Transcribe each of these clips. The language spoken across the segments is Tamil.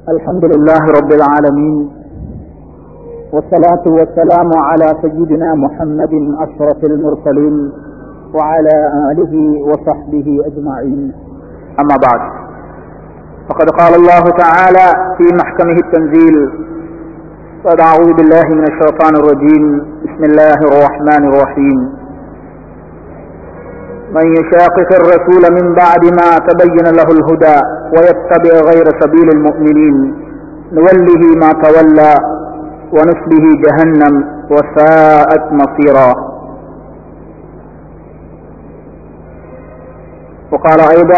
الحمد لله رب العالمين والصلاة والسلام على سيدنا محمد أشرف المرسلين وعلى آله وصحبه أجمعين أما بعد فقد قال الله تعالى في محكمه التنزيل بعد أعوذ بالله من الشيطان الرجيم بسم الله الرحمن الرحيم من يشاقق الرسول من بعد ما تبين له الهدى ويتبع غير سبيل المؤمنين نوله ما تولى ونصله جهنم وساءت مصيرا وقال ايضا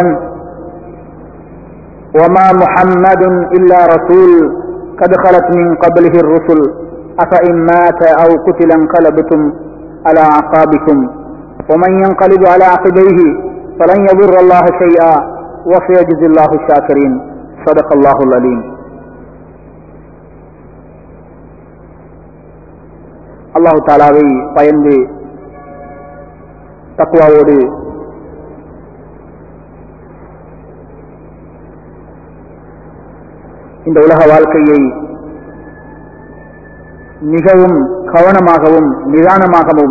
وما محمد الا رسول قد خلت من قبله الرسل افان مات او قتل انقلبتم على اعقابكم ومن ينقلب على عقبيه فلن يضر الله شيئا وسيجزي الله الشاكرين صدق الله العليم அல்லாஹு தாலாவை பயந்து தக்குவாவோடு இந்த உலக வாழ்க்கையை மிகவும் கவனமாகவும் நிதானமாகவும்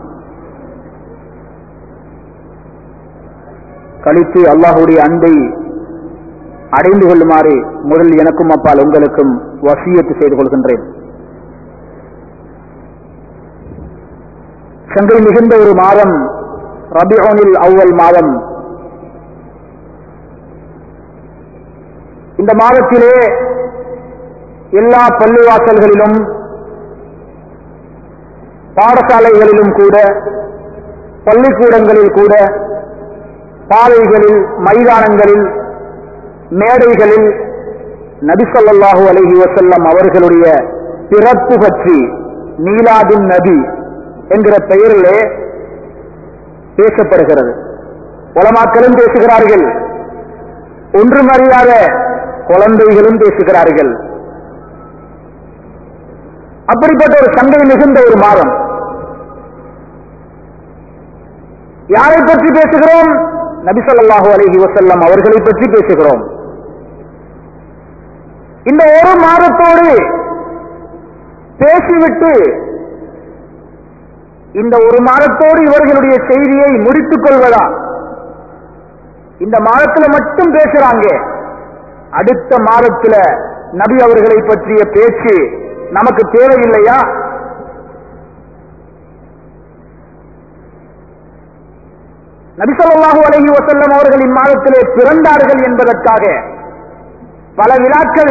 கழித்து அல்லாஹுடைய அன்பை அடைந்து கொள்ளுமாறு முதல் எனக்கும் அப்பால் உங்களுக்கும் வசியத்து செய்து கொள்கின்றேன் சங்கை மிகுந்த ஒரு மாதம் ரபியோனில் அவ்வல் மாதம் இந்த மாதத்திலே எல்லா பள்ளிவாசல்களிலும் பாடசாலைகளிலும் கூட பள்ளிக்கூடங்களில் கூட பாதைகளில் மைதானங்களில் மேடைகளில் நபிசல்லாஹு அலஹி வசல்லம் அவர்களுடைய பிறப்பு பற்றி நீலாதுன் நபி என்கிற பெயரிலே பேசப்படுகிறது உலமாக்களும் பேசுகிறார்கள் ஒன்றும் அறியாத குழந்தைகளும் பேசுகிறார்கள் அப்படிப்பட்ட ஒரு சங்கை மிகுந்த ஒரு மாதம் யாரை பற்றி பேசுகிறோம் நபிசல்லாஹு அலஹி வசல்லம் அவர்களை பற்றி பேசுகிறோம் இந்த ஒரு மாதத்தோடு பேசிவிட்டு இந்த ஒரு மாதத்தோடு இவர்களுடைய செய்தியை முடித்துக் கொள்வதா இந்த மாதத்துல மட்டும் பேசுறாங்க அடுத்த மாதத்துல நபி அவர்களை பற்றிய பேச்சு நமக்கு தேவையில்லையா நபிசல்லாஹு அலஹி வசல்லம் அவர்கள் இம்மாதத்திலே பிறந்தார்கள் என்பதற்காக பல விழாக்கள்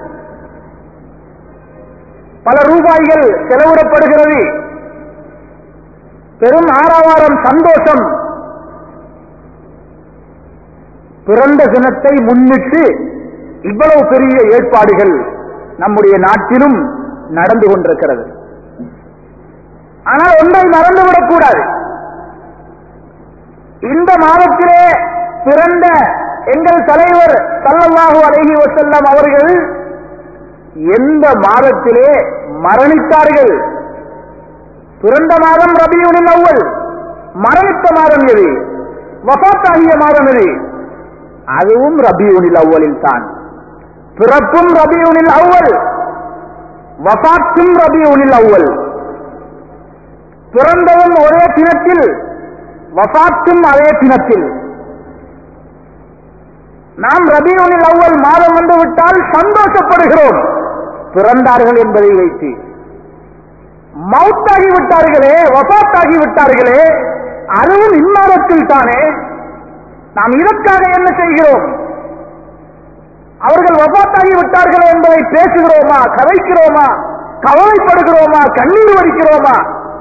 பல ரூபாய்கள் செலவிடப்படுகிறது பெரும் ஆரவாரம் சந்தோஷம் பிறந்த தினத்தை முன்னிட்டு இவ்வளவு பெரிய ஏற்பாடுகள் நம்முடைய நாட்டிலும் நடந்து கொண்டிருக்கிறது ஆனால் ஒன்றை மறந்துவிடக் கூடாது இந்த மாதத்திலே பிறந்த எங்கள் தலைவர் சல்லல்லாஹு அலஹி வசல்லம் அவர்கள் எந்த மாதத்திலே மரணித்தார்கள் பிறந்த மாதம் ரபியுனில் அவ்வல் மரணித்த மாதம் எது வசாத்தாகிய மாதம் எது அதுவும் ரபியுனில் அவ்வலில் தான் பிறப்பும் ரபியுனில் அவ்வல் வசாத்தும் ரபியுனில் அவ்வல் பிறந்தவும் ஒரே தினத்தில் வசாத்தும் அதே தினத்தில் நாம் ரபியூனில் அவ்வல் மாதம் வந்து விட்டால் சந்தோஷப்படுகிறோம் பிறந்தார்கள் என்பதை வைத்து மவுத்தாகி விட்டார்களே வசாத்தாகி விட்டார்களே அதுவும் இம்மாதத்தில் தானே நாம் இதற்காக என்ன செய்கிறோம் அவர்கள் வபாத்தாகி விட்டார்களே என்பதை பேசுகிறோமா கதைக்கிறோமா கவலைப்படுகிறோமா கண்ணீர் வடிக்கிறோமா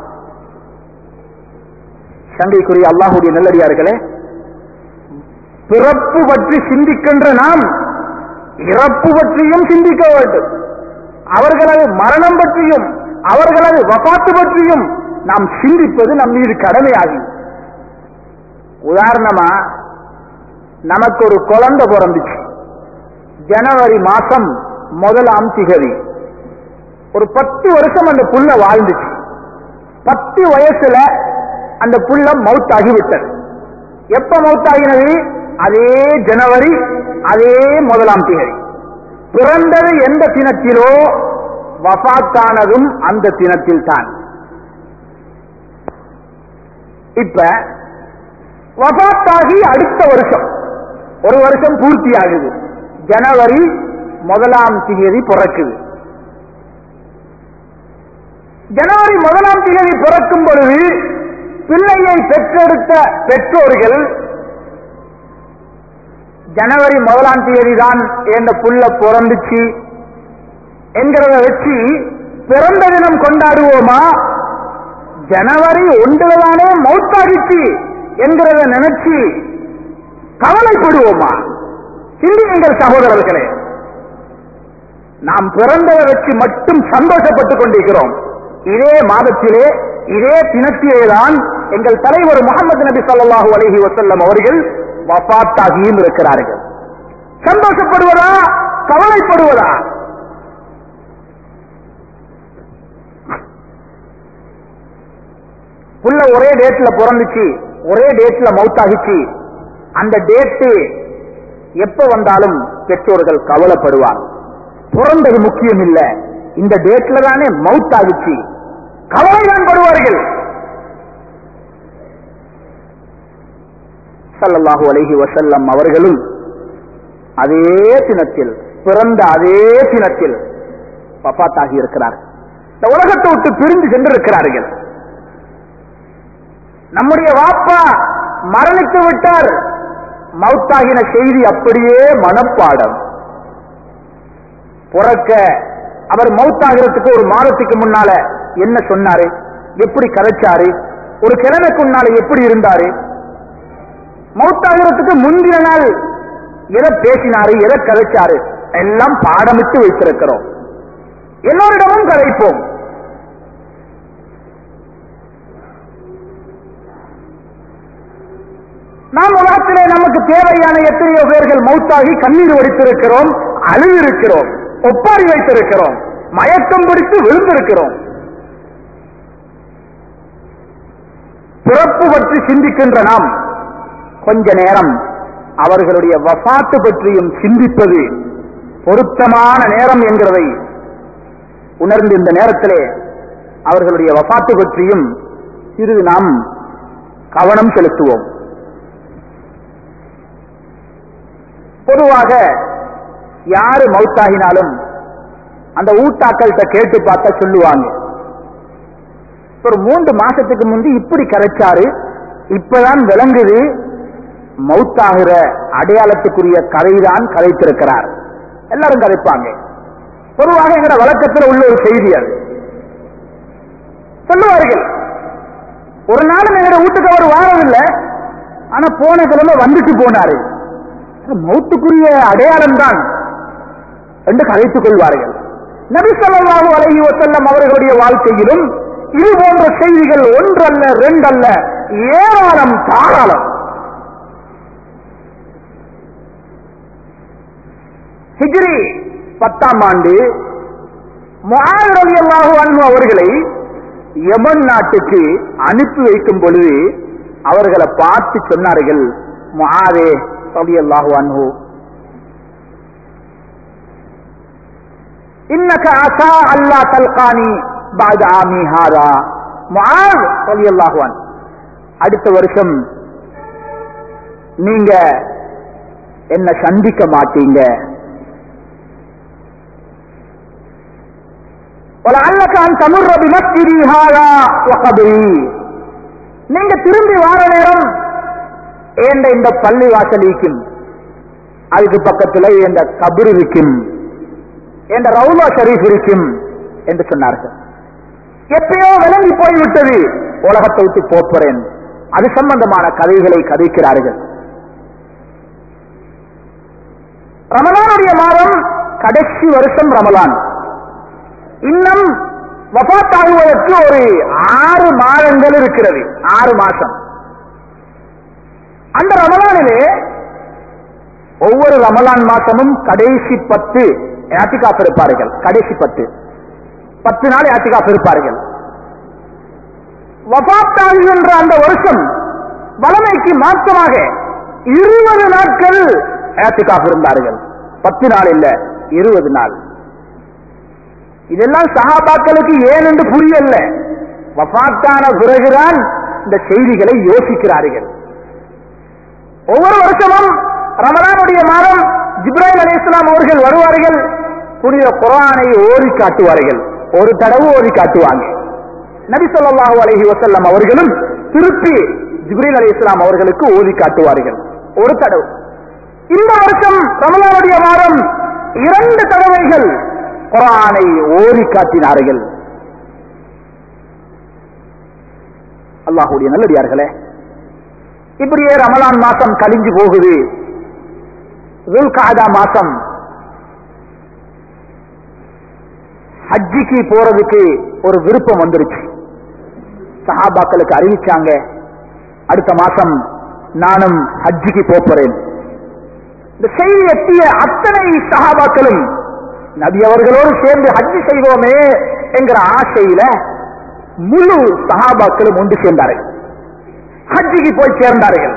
சங்கைக்குரிய அல்லாஹுடைய நல்லடியார்களே பிறப்பு பற்றி சிந்திக்கின்ற நாம் இறப்பு பற்றியும் சிந்திக்க வேண்டும் அவர்களது மரணம் பற்றியும் அவர்களது வபாத்து பற்றியும் நாம் சிந்திப்பது நம் மீது கடமையாகும் உதாரணமா நமக்கு ஒரு குழந்தை பிறந்துச்சு ஜனவரி மாசம் முதலாம் திகதி ஒரு பத்து வருஷம் அந்த புள்ள வாழ்ந்துச்சு பத்து வயசுல அந்த புள்ள மவுத்தாகி விட்டது எப்ப மவுத்தாகினது அதே ஜனவரி அதே முதலாம் தேதி பிறந்தது எந்த தினத்திலோ வபாத்தானதும் அந்த தினத்தில் தான் இப்ப வபாத்தாகி அடுத்த வருஷம் ஒரு வருஷம் பூர்த்தி ஆகுது ஜனவரி முதலாம் தேதி பிறக்குது ஜனவரி முதலாம் தேதி பிறக்கும் பொழுது பிள்ளையை பெற்றெடுத்த பெற்றோர்கள் ஜனவரி முதலாம் தேதி தான் என்ற புள்ள பிறந்துச்சு என்கிறத வச்சு பிறந்த தினம் கொண்டாடுவோமா ஜனவரி ஒன்றுல தானே மௌத்தாகிச்சு என்கிறத நினைச்சு கவலைப்படுவோமா சிந்தியுங்கள் சகோதரர்களே நாம் பிறந்ததை வச்சு மட்டும் சந்தோஷப்பட்டுக் கொண்டிருக்கிறோம் இதே மாதத்திலே இதே தினத்திலே தான் எங்கள் தலைவர் முகமது நபி ஸல்லல்லாஹு அலைஹி வஸல்லம் அவர்கள் வஃபாத்தாகியும் இருக்கிறார்கள் சந்தோஷப்படுவதா கவலைப்படுவதா புள்ள ஒரே டேட்ல பிறந்துச்சு ஒரே டேட்ல மவுத்தாகிச்சு அந்த டேட்டு எப்ப வந்தாலும் பெற்றோர்கள் கவலைப்படுவார் பிறந்தது முக்கியம் இல்ல இந்த டேட்ல தானே மவுத் ஆகிச்சு கவலைதான் படுவார்கள் ஸல்லல்லாஹு அலைஹி வஸல்லம் அவர்களும் அதே தினத்தில் பிறந்த அதே தினத்தில் வஃபாத்தாகி இருக்கிறார்கள் இந்த உலகத்தை விட்டு பிரிந்து சென்றிருக்கிறார்கள் நம்முடைய வாப்பா மரணித்து விட்டார் மவுத்தாகின செய்தி அப்படியே மனப்பாடம் பிறக்க அவர் மவுத்தாகிறதுக்கு ஒரு மாதத்துக்கு முன்னால என்ன சொன்னாரு எப்படி கதைச்சாரு ஒரு கிழமைக்கு முன்னால எப்படி இருந்தாரு மவுத்தாகிறதுக்கு முந்தின நாள் எதை பேசினாரு எதை கதைச்சாரு எல்லாம் பாடமிட்டு வைத்திருக்கிறோம் எல்லோரிடமும் கதைப்போம் நாம் உலகத்திலே நமக்கு தேவையான எத்தனையோ பேர்கள் மௌத்தாகி கண்ணீர் வடித்திருக்கிறோம் அழுதிருக்கிறோம் ஒப்பாரி வைத்திருக்கிறோம் மயக்கம் பிடித்து விழுந்திருக்கிறோம் பிறப்பு பற்றி சிந்திக்கின்ற நாம் கொஞ்ச நேரம் அவர்களுடைய வபாத்து பற்றியும் சிந்திப்பது பொருத்தமான நேரம் என்கிறதை உணர்ந்து இந்த நேரத்திலே அவர்களுடைய வபாத்து பற்றியும் சிறிது நாம் கவனம் செலுத்துவோம் பொதுவாக யாரு மவுத்தாகினாலும் அந்த ஊட்டாக்கள்கிட்ட கேட்டு பார்த்தா சொல்லுவாங்க ஒரு மூன்று மாசத்துக்கு முந்தி இப்படி கரைச்சாரு இப்பதான் விளங்குது மவுத்தாகிற அடையாளத்துக்குரிய கதைதான் கதைத்திருக்கிறார் எல்லாரும் கதைப்பாங்க பொதுவாக எங்கட வழக்கத்தில் உள்ள ஒரு செய்தி அது சொல்லுவார்கள் ஒரு நாளும் எங்கட வீட்டுக்கு அவர் வாழவில்லை ஆனா போன கிழமை வந்துட்டு போனாரு மௌத்துக்குரிய அடையாளம் தான் என்று கதைத்துக் கொள்வார்கள் நபி ஸல்லல்லாஹு அலைஹி வஸல்லம் அவர்களுடைய வாழ்க்கையிலும் இது போன்ற செய்திகள் ஒன்றல்ல ரெண்டல்ல ஏராளம் தாராளம் ஹிஜ்ரி பத்தாம் ஆண்டு முஆத் ரலியல்லாஹு அன்ஹு அவர்களை யமன் நாட்டுக்கு அனுப்பி வைக்கும் பொழுது அவர்களை பார்த்து சொன்னார்கள் முஆதே ரலியல்லாஹு அன்ஹு இன்னக அசா அல்லா தல்கானி பாத ஆமி ஹாதா முஆத் ரலியல்லாஹு அன்ஹு அடுத்த வருஷம் நீங்க என்ன சந்திக்க மாட்டீங்க ولعلك أن تمر بمسجدي هذا وقبري நீங்க திரும்பி வார நேரம் ஏண்ட இந்த பள்ளி வாசல் இருக்கும் அதுக்கு பக்கத்துல இந்த கபர் இருக்கும் என்ற ரவுலா ஷரீஃப் இருக்கும் என்று சொன்னார்கள் எப்பயோ விளங்கி போய்விட்டது உலகத்தை விட்டு போறேன் அது சம்பந்தமான கதைகளை கதைக்கிறார்கள் ரமலானுடைய மாதம் கடைசி வருஷம் ரமலான் இன்னும் வபாத்தாகுவதற்கு ஒரு ஆறு மாதங்கள் இருக்கிறது ஆறு மாசம் அந்த ரமலானிலே ஒவ்வொரு ரமலான் மாசமும் கடைசி பத்து யாத்திகாப் இருப்பார்கள் கடைசி பத்து பத்து நாள் யாத்திகாப் இருப்பார்கள் வபாத்தாகுகின்ற அந்த வருஷம் வளமைக்கு மாற்றமாக இருபது நாட்கள் யாத்திகாப் இருந்தார்கள் பத்து நாள் இல்ல இருபது நாள் இதெல்லாம் சஹாபாக்களுக்கு ஏன் என்று புரியல வஃபாத்தான பிறகுதான் இந்த செய்திகளை யோசிக்கிறார்கள் ஒவ்வொரு வருஷமும் ரமலானுடைய மாதம் ஜிப்ராஹிம் அலி இஸ்லாம் அவர்கள் வருவார்கள் புனித குரானை ஓதி காட்டுவார்கள் ஒரு தடவை ஓதி காட்டுவாங்க நபி ஸல்லல்லாஹு அலைஹி வஸல்லம் அவர்களும் திருப்பி ஜிப்ரீல் அலி இஸ்லாம் அவர்களுக்கு ஓதி காட்டுவார்கள் ஒரு தடவை இந்த வருஷம் ரமலானுடைய மாதம் இரண்டு தடவைகள் குரானை ஓதி காட்டினார்கள் அல்லாஹுடைய நல்லடியார்களே இப்படியே ரமலான் மாசம் கழிஞ்சு போகுது துல்காதா மாசம் ஹஜ்ஜிக்கு போறதுக்கு ஒரு விருப்பம் வந்துருச்சு சஹாபாக்களுக்கு அறிவிச்சாங்க அடுத்த மாசம் நானும் ஹஜ்ஜிக்கு போப் போறேன் இந்த செய்தி எட்டிய அத்தனை சஹாபாக்களும் நபி அவர்களோடு சேர்ந்து ஹஜ்ஜி செய்வோமே என்கிற ஆசையில முழு சஹாபாக்களும் ஒன்று சேர்ந்தார்கள் ஹஜ்ஜிக்கு போய் சேர்ந்தார்கள்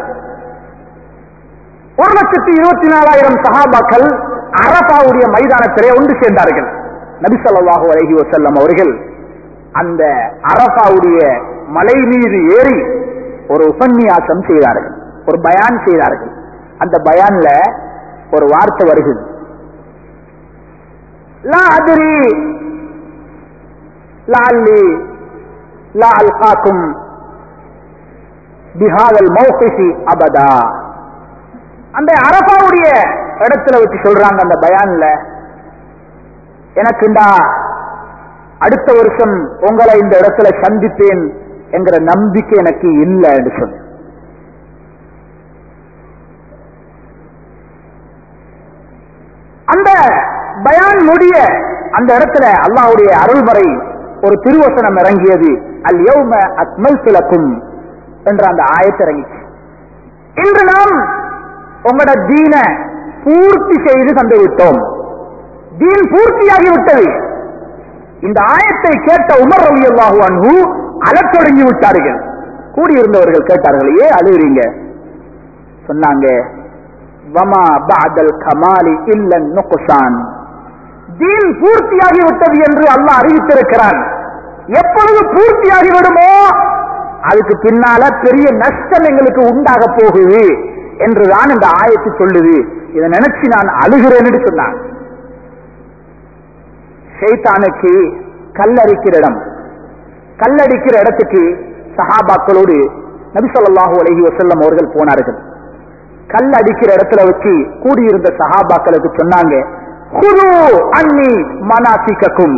ஒரு லட்சத்தி இருபத்தி நாலாயிரம் சஹாபாக்கள் அரபாவுடைய மைதானத்திலே ஒன்று சேர்ந்தார்கள் நபி ஸல்லல்லாஹு அலைஹி வஸல்லம் அவர்கள் அந்த அரபாவுடைய மலை மீது ஏறி ஒரு உபன்யாசம் செய்தார்கள் ஒரு பயான் செய்தார்கள் அந்த பயான்ல ஒரு வார்த்தை வருகிறது லா அதிரி லால்லி லா அல்காக்கும் பிஹாதல் மௌகிசி அபதா அந்த அரபாவுடைய இடத்துல வச்சு சொல்றாங்க அந்த பயான்ல எனக்குண்டா அடுத்த வருஷம் உங்களை இந்த இடத்துல சந்திப்பேன் என்கிற நம்பிக்கை எனக்கு இல்லை என்று சொன்ன அந்த பயான் முடிய அந்த இடத்துல அல்லாஹ்வுடைய அருள்மறை ஒரு திருவசனம் இறங்கியது அல் யௌம அக்மல் சிலக்கும் என்ற அந்த ஆயத்து இறங்கிச்சு இன்று நாம் உங்களோட தீன பூர்த்தி செய்து தந்து விட்டோம் தீன் பூர்த்தியாகி விட்டது இந்த ஆயத்தை கேட்ட உமர் ரவி அல்லாஹு அன்பு அழத் தொடங்கி விட்டார்கள் கூடியிருந்தவர்கள் கேட்டார்கள் ஏன் அழுகிறீங்க சொன்னாங்க வமா பாதல் கமாலி இல்ல நுகுசான் தீன் பூர்த்தியாகி விட்டது என்று அல்லாஹ் அறிவித்திருக்கிறான் எப்பொழுது பூர்த்தியாகி விடுமோ அதுக்கு பின்னால பெரிய நஷ்டம் எங்களுக்கு உண்டாக போகுது என்றுதான் இந்த ஆயத்து சொல்லுது இதை நினைச்சு நான் அழுகிறேன்னு சொன்னான் ஷைத்தானுக்கு கல்லடிக்கிற இடம் கல்லடிக்கிற இடத்துக்கு சஹாபாக்களோடு நபி ஸல்லல்லாஹு அலைஹி வஸல்லம் அவர்கள் போனார்கள் கல் அடிக்கிற இடத்துல வச்சு கூடியிருந்த சஹாபாக்களுக்கு சொன்னாங்க குரு அன்னி மனாசிக்கக்கும்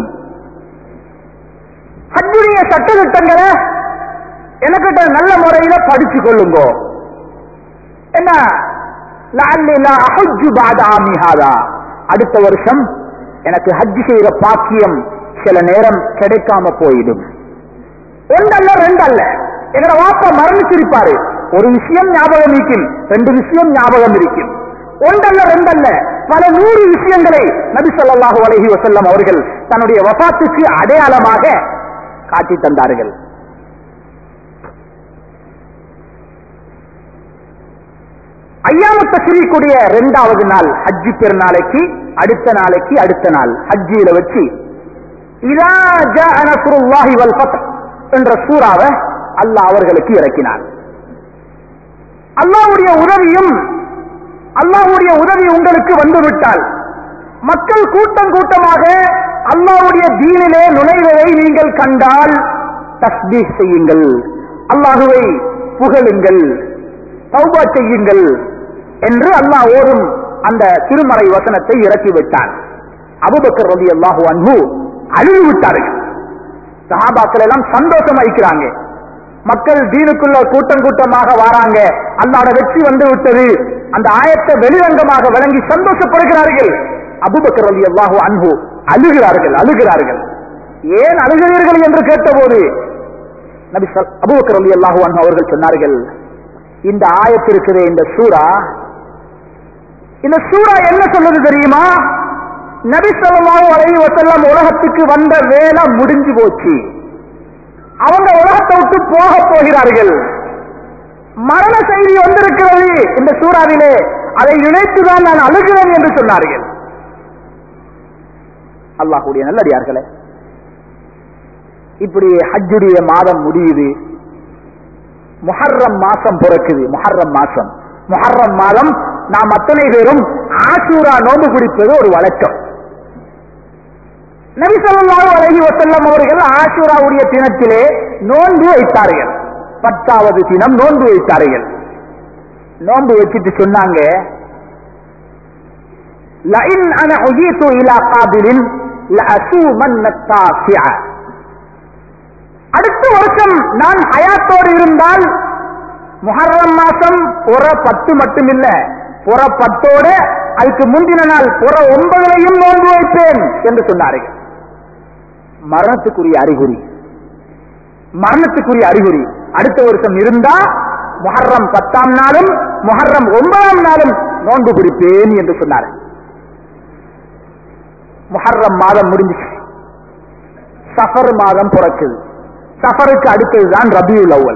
ஹஜ்ஜுடைய சட்டத்திட்டங்களை எனக்கிட்ட நல்ல முறையில படிச்சு கொள்ளுங்க என்ன லஅல்லி லா அஹஜ்ஜு பஅத ஆமி ஹாதா அடுத்த வருஷம் எனக்கு ஹஜ் செய்யற பாக்கியம் சில நேரம் கிடைக்காம போயிடும் ஒன்றல்ல ரெண்டல்ல எங்கட வாப்பா மரணிச்சிருப்பாரு ஒரு விஷயம் ஞாபகம் இருக்கும் ரெண்டு விஷயம் ஞாபகம் இருக்கும் ஒன்றல்ல ரெண்டல்ல பல நூறு விஷயங்களை நபி ஸல்லல்லாஹு அலைஹி வஸல்லம் அவர்கள் தன்னுடைய வஃபாத்துக்கு அடையாளமாக காட்டி தந்தார்கள் ஐயாமு தஸ்ரீக்குடைய இரண்டாவது நாள் ஹஜ்ஜி பெருநாளைக்கு அடுத்த நாளைக்கு அடுத்த நாள் ஹஜ்ஜியில வச்சு இதா ஜாஅ நஸ்ருல்லாஹி வல் ஃபத் என்ற சூறாவை அல்லாஹ் அவர்களுக்கு இறக்கினார் அல்லாஹ்வுடைய உதவியும் அல்லாஹ்வுடைய உதவி உங்களுக்கு வந்துவிட்டால் மக்கள் கூட்டம் கூட்டமாக அல்லாஹ்வுடைய தீனிலே நுழைவதை நீங்கள் கண்டால் தஸ்பீஹ் செய்யுங்கள் அல்லாஹுவை புகழுங்கள் தௌபா செய்யுங்கள் என்று அல்லாஹ் ஓடும் அந்த திருமறை வசனத்தை இறக்கி விட்டான் அபுபக்கர் ரதி அல்லாஹு அன்பு அழுது விட்டார்கள் சஹாபாக்கள் எல்லாம் சந்தோஷம் அளிக்கிறாங்க மக்கள் தீனுக்குள்ள கூட்டம் கூட்டமாக வராங்க அல்லாட வெற்றி வந்து விட்டது அந்த ஆயத்தை வெளிரங்கமாக விளங்கி சந்தோஷப்படுகிறார்கள் அபுபக்கர் ரலி அல்லாஹு அன்பு அழுகிறார்கள் அழுகிறார்கள் ஏன் அழுகிறீர்கள் என்று கேட்டபோது நபி ஸல்- அபூபக்கர் ரலி அல்லாஹு அன்ஹு அவர்கள் சொன்னார்கள் இந்த ஆயத்திற்குதே இந்த சூரா இந்த சூரா என்ன சொல்லுது தெரியுமா நபி ஸல்லல்லாஹு அலைஹி வஸல்லம் உலகத்துக்கு வந்த வேலை முடிஞ்சு போச்சு அவங்க உலகத்தை விட்டு போக போகிறார்கள் மரண செய்தி வந்திருக்கிறது இந்த சூறாவிலே அதை நினைத்துதான் நான் அழுகிறேன் என்று சொன்னார்கள் அல்லாஹுடைய நல்லடியார்களே இப்படி ஹஜ்ஜுடைய மாதம் முடியுது முஹர்ரம் மாசம் பிறக்குது முஹர்ரம் மாசம் முஹர்ரம் மாதம் நாம் அத்தனை பேரும் ஆசூரா நோன்பு பிடிப்பது ஒரு வழக்கம் நபி ஸல்லல்லாஹு அலைஹி வஸல்லம் அவர்கள் ஆஷூராவுடைய தினத்திலே நோன்பு வைத்தார்கள் பத்தாவது தினம் நோன்பு வைத்தார்கள் நோன்பு வச்சுட்டு சொன்னாங்க லஇன் அன உஜீது இலா காபிலின் லஅசூமன் التاسع அடுத்த வருஷம் நான் ஹயாத்தோடு இருந்தால் முஹர்ரம் மாசம் புற பத்து மட்டுமில்ல புற பத்தோட அதுக்கு முந்தின நாள் புற ஒன்பதுலையும் நோன்பு வைப்பேன் என்று சொன்னார்கள் மரணத்துக்குரிய அறிகுறி மரணத்துக்குரிய அறிகுறி அடுத்த வருஷம் இருந்தா முஹர்ரம் பத்தாம் நாளும் முஹர்ரம் ஒன்பதாம் நாளும் நோன்பு பிடிப்பேன் என்று சொன்னார் முஹர்ரம் மாதம் முடிஞ்சிச்சு சஃபர் மாதம் பிறக்குது சஃபருக்கு அடுத்ததுதான் ரபியுல் அவ்வல்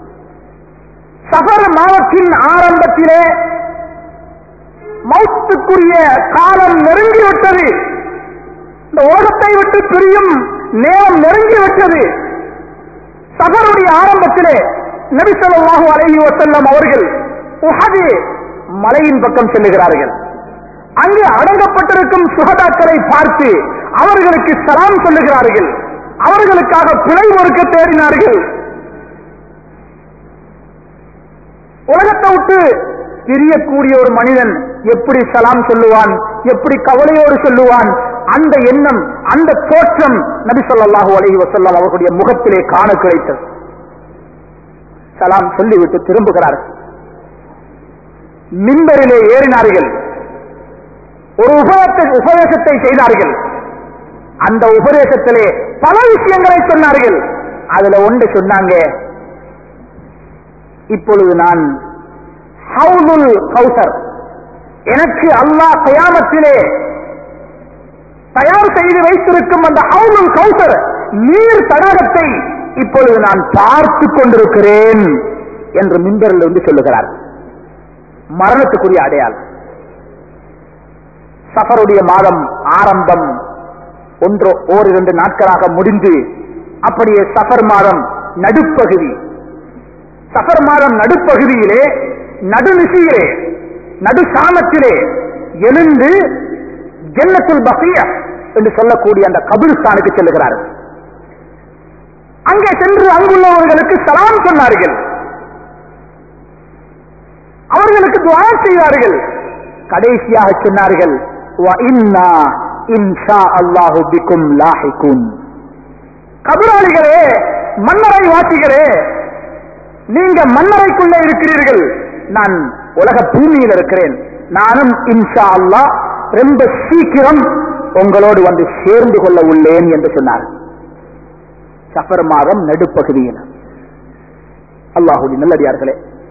சஃபர் மாதத்தின் ஆரம்பத்திலே மௌத்துக்குரிய காலம் நெருங்கிவிட்டது இந்த உலகத்தை விட்டு பிரியும் நேரம் நெருங்கிவிட்டது சஃபருடைய ஆரம்பத்திலே நபி ஸல்லல்லாஹு அலைஹி வஸல்லம் அவர்கள் உஹது மலையின் பக்கம் செல்லுகிறார்கள் அங்கு அடங்கப்பட்டிருக்கும் சுகதாக்களை பார்த்து அவர்களுக்கு சலாம் சொல்லுகிறார்கள் அவர்களுக்காக பிழை பொறுக்க தேடினார்கள் உலகத்தை விட்டு பிரியக்கூடிய ஒரு மனிதன் எப்படி சலாம் சொல்லுவான் எப்படி கவலையோடு சொல்லுவான் அந்த எண்ணம் அந்த தோற்றம் நபி ஸல்லல்லாஹு அலைஹி வஸல்லம் அவர்களுடைய முகத்திலே காண கிடைத்தது சலாம் சொல்லிவிட்டு திரும்புகிறார்கள் மின்பரிலே ஏறினார்கள் ஒரு உபதத்தை உபதேசத்தை செய்தார்கள் அந்த உபதேசத்திலே பல விஷயங்களை சொன்னார்கள் அதுல ஒன்று சொன்னாங்க இப்பொழுது நான் ஹவுலுல் கௌசர் எனக்கு அல்லாஹ் கயாமத்திலே தயார் செய்து வைத்திருக்கும் அந்த ஹவுலுல் கௌசர் நீர் தடாகத்தை இப்பொழுது நான் பார்த்து கொண்டிருக்கிறேன் என்று மின்பரில் இருந்து சொல்லுகிறார் மரணத்துக்குரிய அடையாளம் சஃபருடைய மாதம் ஆரம்பம் ஒன்று ஓரிரண்டு நாட்களாக முடிந்து அப்படியே சஃபர் மாதம் நடுப்பகுதி சஃபர் மாதம் நடுப்பகுதியிலே நடுநிசையிலே நடு சாமத்திலே எழுந்து ஜன்னத்துல் பசிய என்று சொல்லக்கூடிய அந்த கபிரிஸ்தானுக்கு செல்லுகிறார் அங்கே சென்று அங்குள்ளவர்களுக்கு சலாம் சொன்னார்கள் அவர்களுக்கு துவா செய்தார்கள் கடைசியாக சொன்னார்கள் "வ இன்னா இன்ஷா அல்லாஹு பிக்கும் லாஹிகுன்." கபிராளிகளே மன்னரை வாசிகளே நீங்க மன்னரைக்குள்ளே இருக்கிறீர்கள் நான் உலக பூமியில் இருக்கிறேன் நானும் இன்ஷா அல்லாஹ் ரொம்ப சீக்கிரம் உங்களோடு வந்து சேர்ந்து கொள்ள உள்ளேன் என்று சொன்னார் சஃபர் மாதம் நடுப்பகுதியில் அல்லாஹுடைய நல்லடியார்களே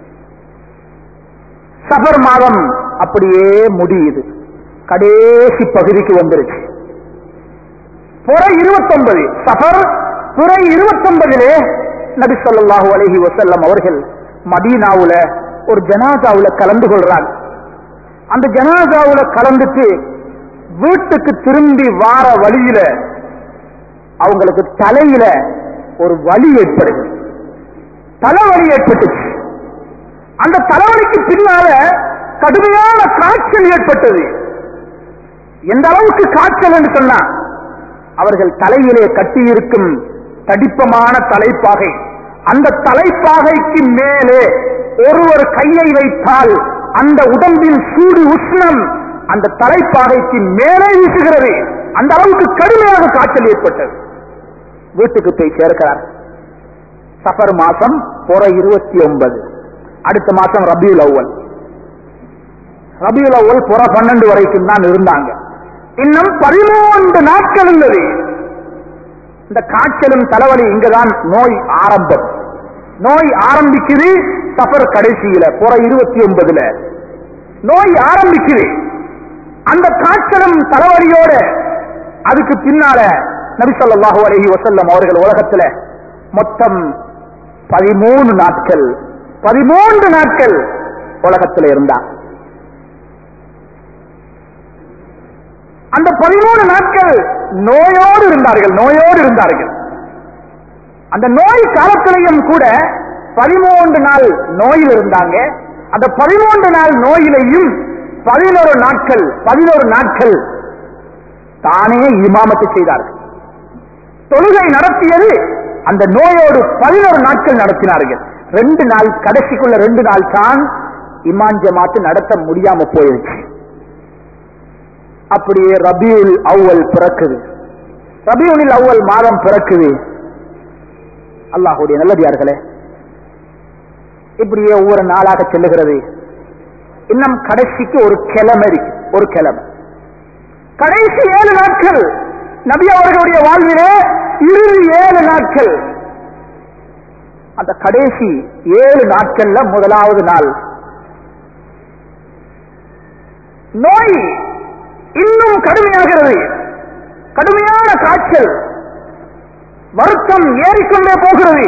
சஃபர் மாதம் அப்படியே முடியுது கடைசி பகுதிக்கு வந்துருச்சு புற இருபத்தொன்பது சஃபர் புற இருபத்தொன்பதிலே நபி ஸல்லல்லாஹு அலைஹி வஸல்லம் அவர்கள் மதீனாவுல ஒரு ஜனாசாவுல கலந்து கொள்றாங்க அந்த ஜனாசாவுல கலந்துட்டு வீட்டுக்கு திரும்பி வார வழியில அவங்களுக்கு தலையில ஒரு வலி ஏற்படுது தலைவலி ஏற்பட்டுச்சு அந்த தலைவலிக்கு பின்னால கடுமையான காய்ச்சல் ஏற்பட்டது எந்த அளவுக்கு காய்ச்சல் என்று சொன்னா அவர்கள் தலையிலே கட்டியிருக்கும் தடிப்பமான தலைப்பாகை அந்த தலைப்பாகைக்கு மேலே ஒருவர் கையை வைத்தால் அந்த உடம்பின் சூடு உஷ்ணம் அந்த தலைப்பாகைக்கு மேலே வீசுகிறது அந்த அளவுக்கு கடுமையாக காய்ச்சல் ஏற்பட்டது வீட்டுக்கு போய் சேர்க்கிறார் சஃபர் மாசம் புற இருபத்தி ஒன்பது அடுத்த மாசம் ரபியுல் அவ்வல் ரபியுல் அவ்வல் புற பன்னெண்டு வரைக்கும் தான் இருந்தாங்க இன்னும் பதிமூன்று நாட்கள் உள்ளது இந்த காய்ச்சலும் தலைவலி இங்கதான் நோய் ஆரம்பம் நோய் ஆரம்பிக்குது சஃபர் கடைசியில புற இருபத்தி ஒன்பதுல நோய் ஆரம்பிக்குது அந்த காய்ச்சலும் தலைவலியோட அதுக்கு பின்னால நபி ஸல்லல்லாஹு அலைஹி வஸல்லம் அவர்கள் உலகத்துல மொத்தம் பதிமூணு நாட்கள் பதிமூன்று நாட்கள் உலகத்தில் இருந்தார் அந்த பதிமூணு நாட்கள் நோயோடு இருந்தார்கள் நோயோடு இருந்தார்கள் அந்த நோய் காலத்திலையும் கூட பதிமூன்று நாள் நோயில் இருந்தாங்க அந்த பதிமூன்று நாள் நோயிலையும் பதினோரு நாட்கள் பதினோரு நாட்கள் தானே இமாமத்து செய்தார்கள் தொழுகை நடத்தியது அந்த நோயோடு பதினோரு நாட்கள் நடத்தினார்கள் ரெண்டு நாள் கடைசிக்குள்ள ரெண்டு நாள் தான் இமான் ஜமாத்து நடத்த முடியாம போயிருச்சு அப்படியே ரபியுல் அவ்வல் பிறக்குது ரபியுல் அவ்வல் மாதம் பிறக்குது அல்லாஹுடைய நல்லதியார்களே இப்படியே ஒவ்வொரு நாளாக செல்லுகிறது இன்னும் கடைசிக்கு ஒரு கிழமை இருக்கு ஒரு கிழமை கடைசி ஏழு நாட்கள் நபி அவர்களுடைய வாழ்விலே இறுதி ஏழு நாட்கள் அந்த கடைசி ஏழு நாட்கள்ல முதலாவது நாள் நோய் இன்னும் கடுமையாகிறது கடுமையான காய்ச்சல் வருத்தம் ஏறிக்கொண்டே போகிறது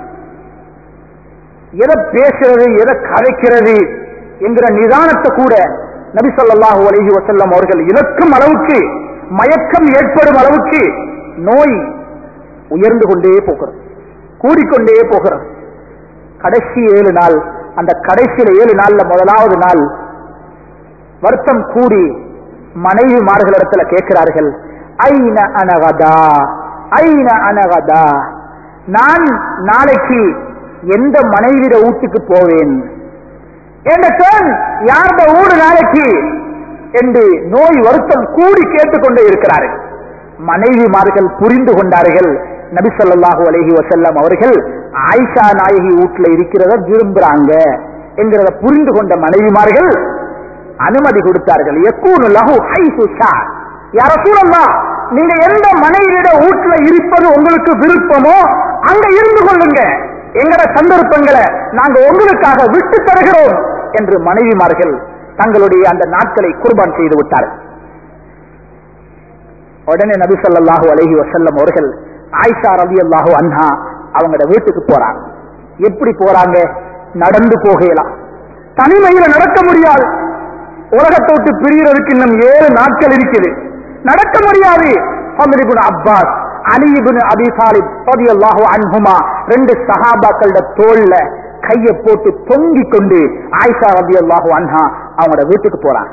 எதை பேசுறது எதை கதைக்கிறது என்கிற நிதானத்தை கூட நபி ஸல்லல்லாஹு அலைஹி வஸல்லம் அவர்கள் இழக்கும் அளவுக்கு மயக்கம் ஏற்படும் அளவுக்கு நோய் உயர்ந்து கொண்டே போகிறது கூடிக்கொண்டே போகிறது கடைசி ஏழு நாள் அந்த கடைசியில ஏழு நாள்ல முதலாவது நாள் வருத்தம் கூடி மனைவி மார்களிடத்துல கேட்கிறார்கள் ஐன அனகதா ஐன அனகதா நான் நாளைக்கு எந்த மனைவிட வீட்டுக்கு போவேன் என்ற டேர்ன் யார்த ஊடு நாளைக்கு என்று நோய் வருத்தம் கூடி கேட்டுக்கொண்டே இருக்கிறார்கள் மனைவிமார்கள் புரிந்து கொண்டார்கள் நபி ஸல்லல்லாஹு அலைஹி வஸல்லம் அவர்கள் ஆயிஷா நாயகி வீட்டுல இருக்கிறத விரும்புறாங்க என்கிறத புரிந்து கொண்ட மனைவிமார்கள் அனுமதி கொடுத்தார்கள் எக்கூனு லஹு ஹைசு ஷா யா ரசூலல்லாஹ் நீங்க எந்த மனைவியிட வீட்டுல இருப்பது உங்களுக்கு விருப்பமோ அங்க இருந்து கொள்ளுங்க எங்கட சந்தர்ப்பங்களை நாங்க உங்களுக்காக விட்டு தருகிறோம் என்று மனைவிமார்கள் தங்களுடைய அந்த நாட்களை குர்பான் செய்து விட்டார்கள் உடனே நபி ஸல்லல்லாஹு அலைஹி வஸல்லம் அவர்கள் ஆயிஷா ரலியல்லாஹு அன்ஹா அவங்களோட வீட்டுக்கு போறாங்க எப்படி போறாங்க நடந்து போகலாம் தனிமையில நடக்க முடியாது உலகத்தை விட்டு பிரியறதுக்கு இன்னும் ஏழு நாட்கள் இருக்குது நடக்க முடியாது அமர் இப்னு அப்பாஸ் அலி இப்னு அபி தாலிப் ரலியல்லாஹு அன்ஹுமா ரெண்டு சஹாபாக்களோட தோல்ல கைய போட்டு தொங்கிக் கொண்டு ஆயிஷா ரலியல்லாஹு அன்ஹா அவங்களோட வீட்டுக்கு போறாங்க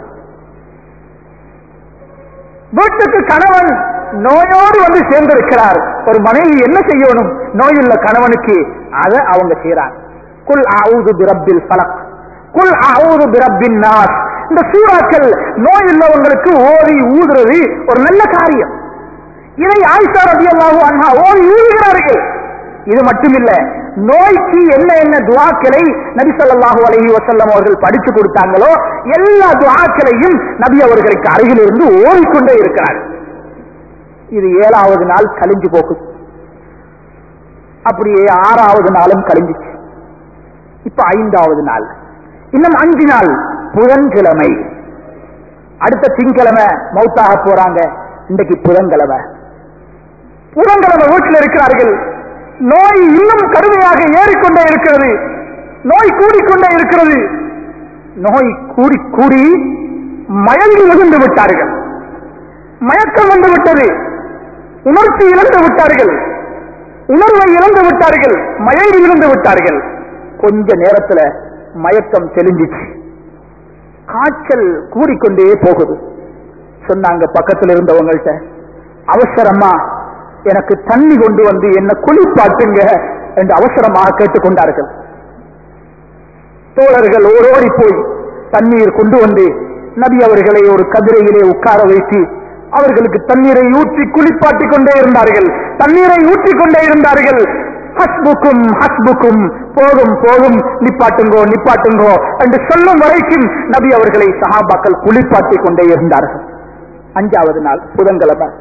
வீட்டுக்கு கணவன் நோயோடு வந்து சேர்ந்திருக்கிறார் ஒரு மனைவி என்ன செய்யணும் நோயுள்ள கணவனுக்கு அதை அவங்க செய்யறாங்க குல் ஆவுது பிரப்பில் பலக் குல் ஆவுது பிரப்பின் நாஸ் இந்த சூறாக்கள் நோய் உள்ளவங்களுக்கு ஓதி ஊதுறது ஒரு நல்ல காரியம் இதை ஆயிஷா ரதியல்லாஹு அன்ஹா ஓதி ஊதுகிறார்கள் இது மட்டுமில்ல நோய்க்கு என்ன என்ன துவாக்களை நபி ஸல்லல்லாஹு அலைஹி வஸல்லம் அவர்கள் படிச்சு கொடுத்தாங்களோ எல்லா துவாக்களையும் நபி அவர்களுக்கு அருகில் இருந்து ஓடிக்கொண்டே இருக்கிறார் இது ஏழாவது நாள் கழிஞ்சு போகுது அப்படியே ஆறாவது நாளும் கழிஞ்சிச்சு இப்ப ஐந்தாவது நாள் இன்னும் அஞ்சு நாள் புதன்கிழமை அடுத்த திங்கிழமை மௌத்தாக போறாங்க இன்றைக்கு புதன்கிழமை புதன்கிழமை வீட்டில் இருக்கிறார்கள் நோய் இன்னும் கடுமையாக ஏறிக்கொண்டே இருக்கிறது நோய் கூடிக்கொண்டே இருக்கிறது நோய் கூடி கூடி மயங்கி விழுந்து விட்டார்கள் மயக்கம் வந்து விட்டது உணர்ச்சி இழந்து விட்டார்கள் உணர்வை இழந்து விட்டார்கள் மயங்கி விழுந்து விட்டார்கள் கொஞ்ச நேரத்துல மயக்கம் தெளிஞ்சிச்சு காய்ச்சல் கூடிக்கொண்டே போகுது சொன்னாங்க பக்கத்துல இருந்தவங்கள்ட்ட அவசரமா எனக்கு தண்ணி கொண்டு வந்து என்ன குளிப்பாட்டுங்க என்று அவசரமாக கேட்டுக்கொண்டார்கள் தோழர்கள் ஓடோடி போய் தண்ணீர் கொண்டு வந்து நபி அவர்களை ஒரு கதிரையிலே உட்கார வைத்து அவர்களுக்கு தண்ணீரை ஊற்றி குளிப்பாட்டி கொண்டே இருந்தார்கள் தண்ணீரை ஊற்றி கொண்டே இருந்தார்கள் ஹஸ்புக்கும் ஹஸ்புக்கும் போகும் போகும் நிப்பாட்டுங்கோ நிப்பாட்டுங்கோ என்று சொல்லும் வரைக்கும் நபி அவர்களை சஹாபாக்கள் குளிப்பாட்டி கொண்டே இருந்தார்கள் அஞ்சாவது நாள் புதன்கிழமை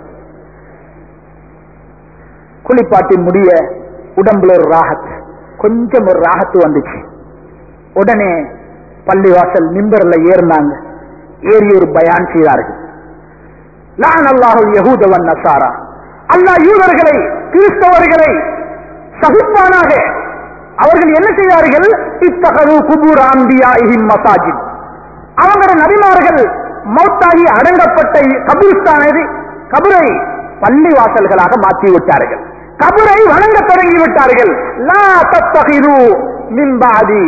குளிப்பாட்டி முடிய உடம்புல ஒரு ராகத் கொஞ்சம் ஒரு ராகத்து வந்துச்சு உடனே பள்ளிவாசல் மிம்பர்ல ஏறினாங்க ஏறி ஒரு பயான் செய்தார்கள் நான் அல்லாஹு யகூதவன் நசாரா அல்லாஹ் யூதர்களை கிறிஸ்தவர்களை சகுப்பானாக அவர்கள் என்ன செய்தார்கள் இத்தகரு குபூர் ஆம்பியா மசாஜித் அவங்களோட நபிமார்கள் மௌத்தாகி அடங்கப்பட்ட கபிரிஸ்தான் இது கபரை பள்ளி வாசல்களாக மாற்றி விட்டார்கள் கபரை வணங்க தொடங்கி விட்டார்கள் லா தத்தகிரு மின்பாதி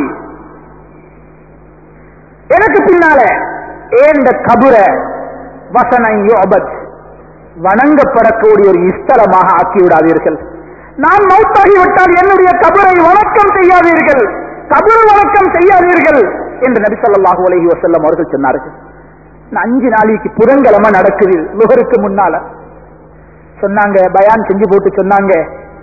எனக்கு பின்னால ஏந்த கபுர வசனை யோபத் வணங்கப்படக்கூடிய ஒரு இஸ்தலமாக ஆக்கி விடாதீர்கள் நான் மௌத்தாகி விட்டால் என்னுடைய கபரை வணக்கம் செய்யாதீர்கள் கபர் வணக்கம் செய்யாதீர்கள் என்று நபி ஸல்லல்லாஹு அலைஹி வஸல்லம் அவர்கள் சொன்னார்கள் இந்த அஞ்சு நாளைக்கு புதன்கிழமை நடக்குது லுகருக்கு முன்னால சொன்னாங்க பயான் செஞ்சு போட்டு சொன்னாங்க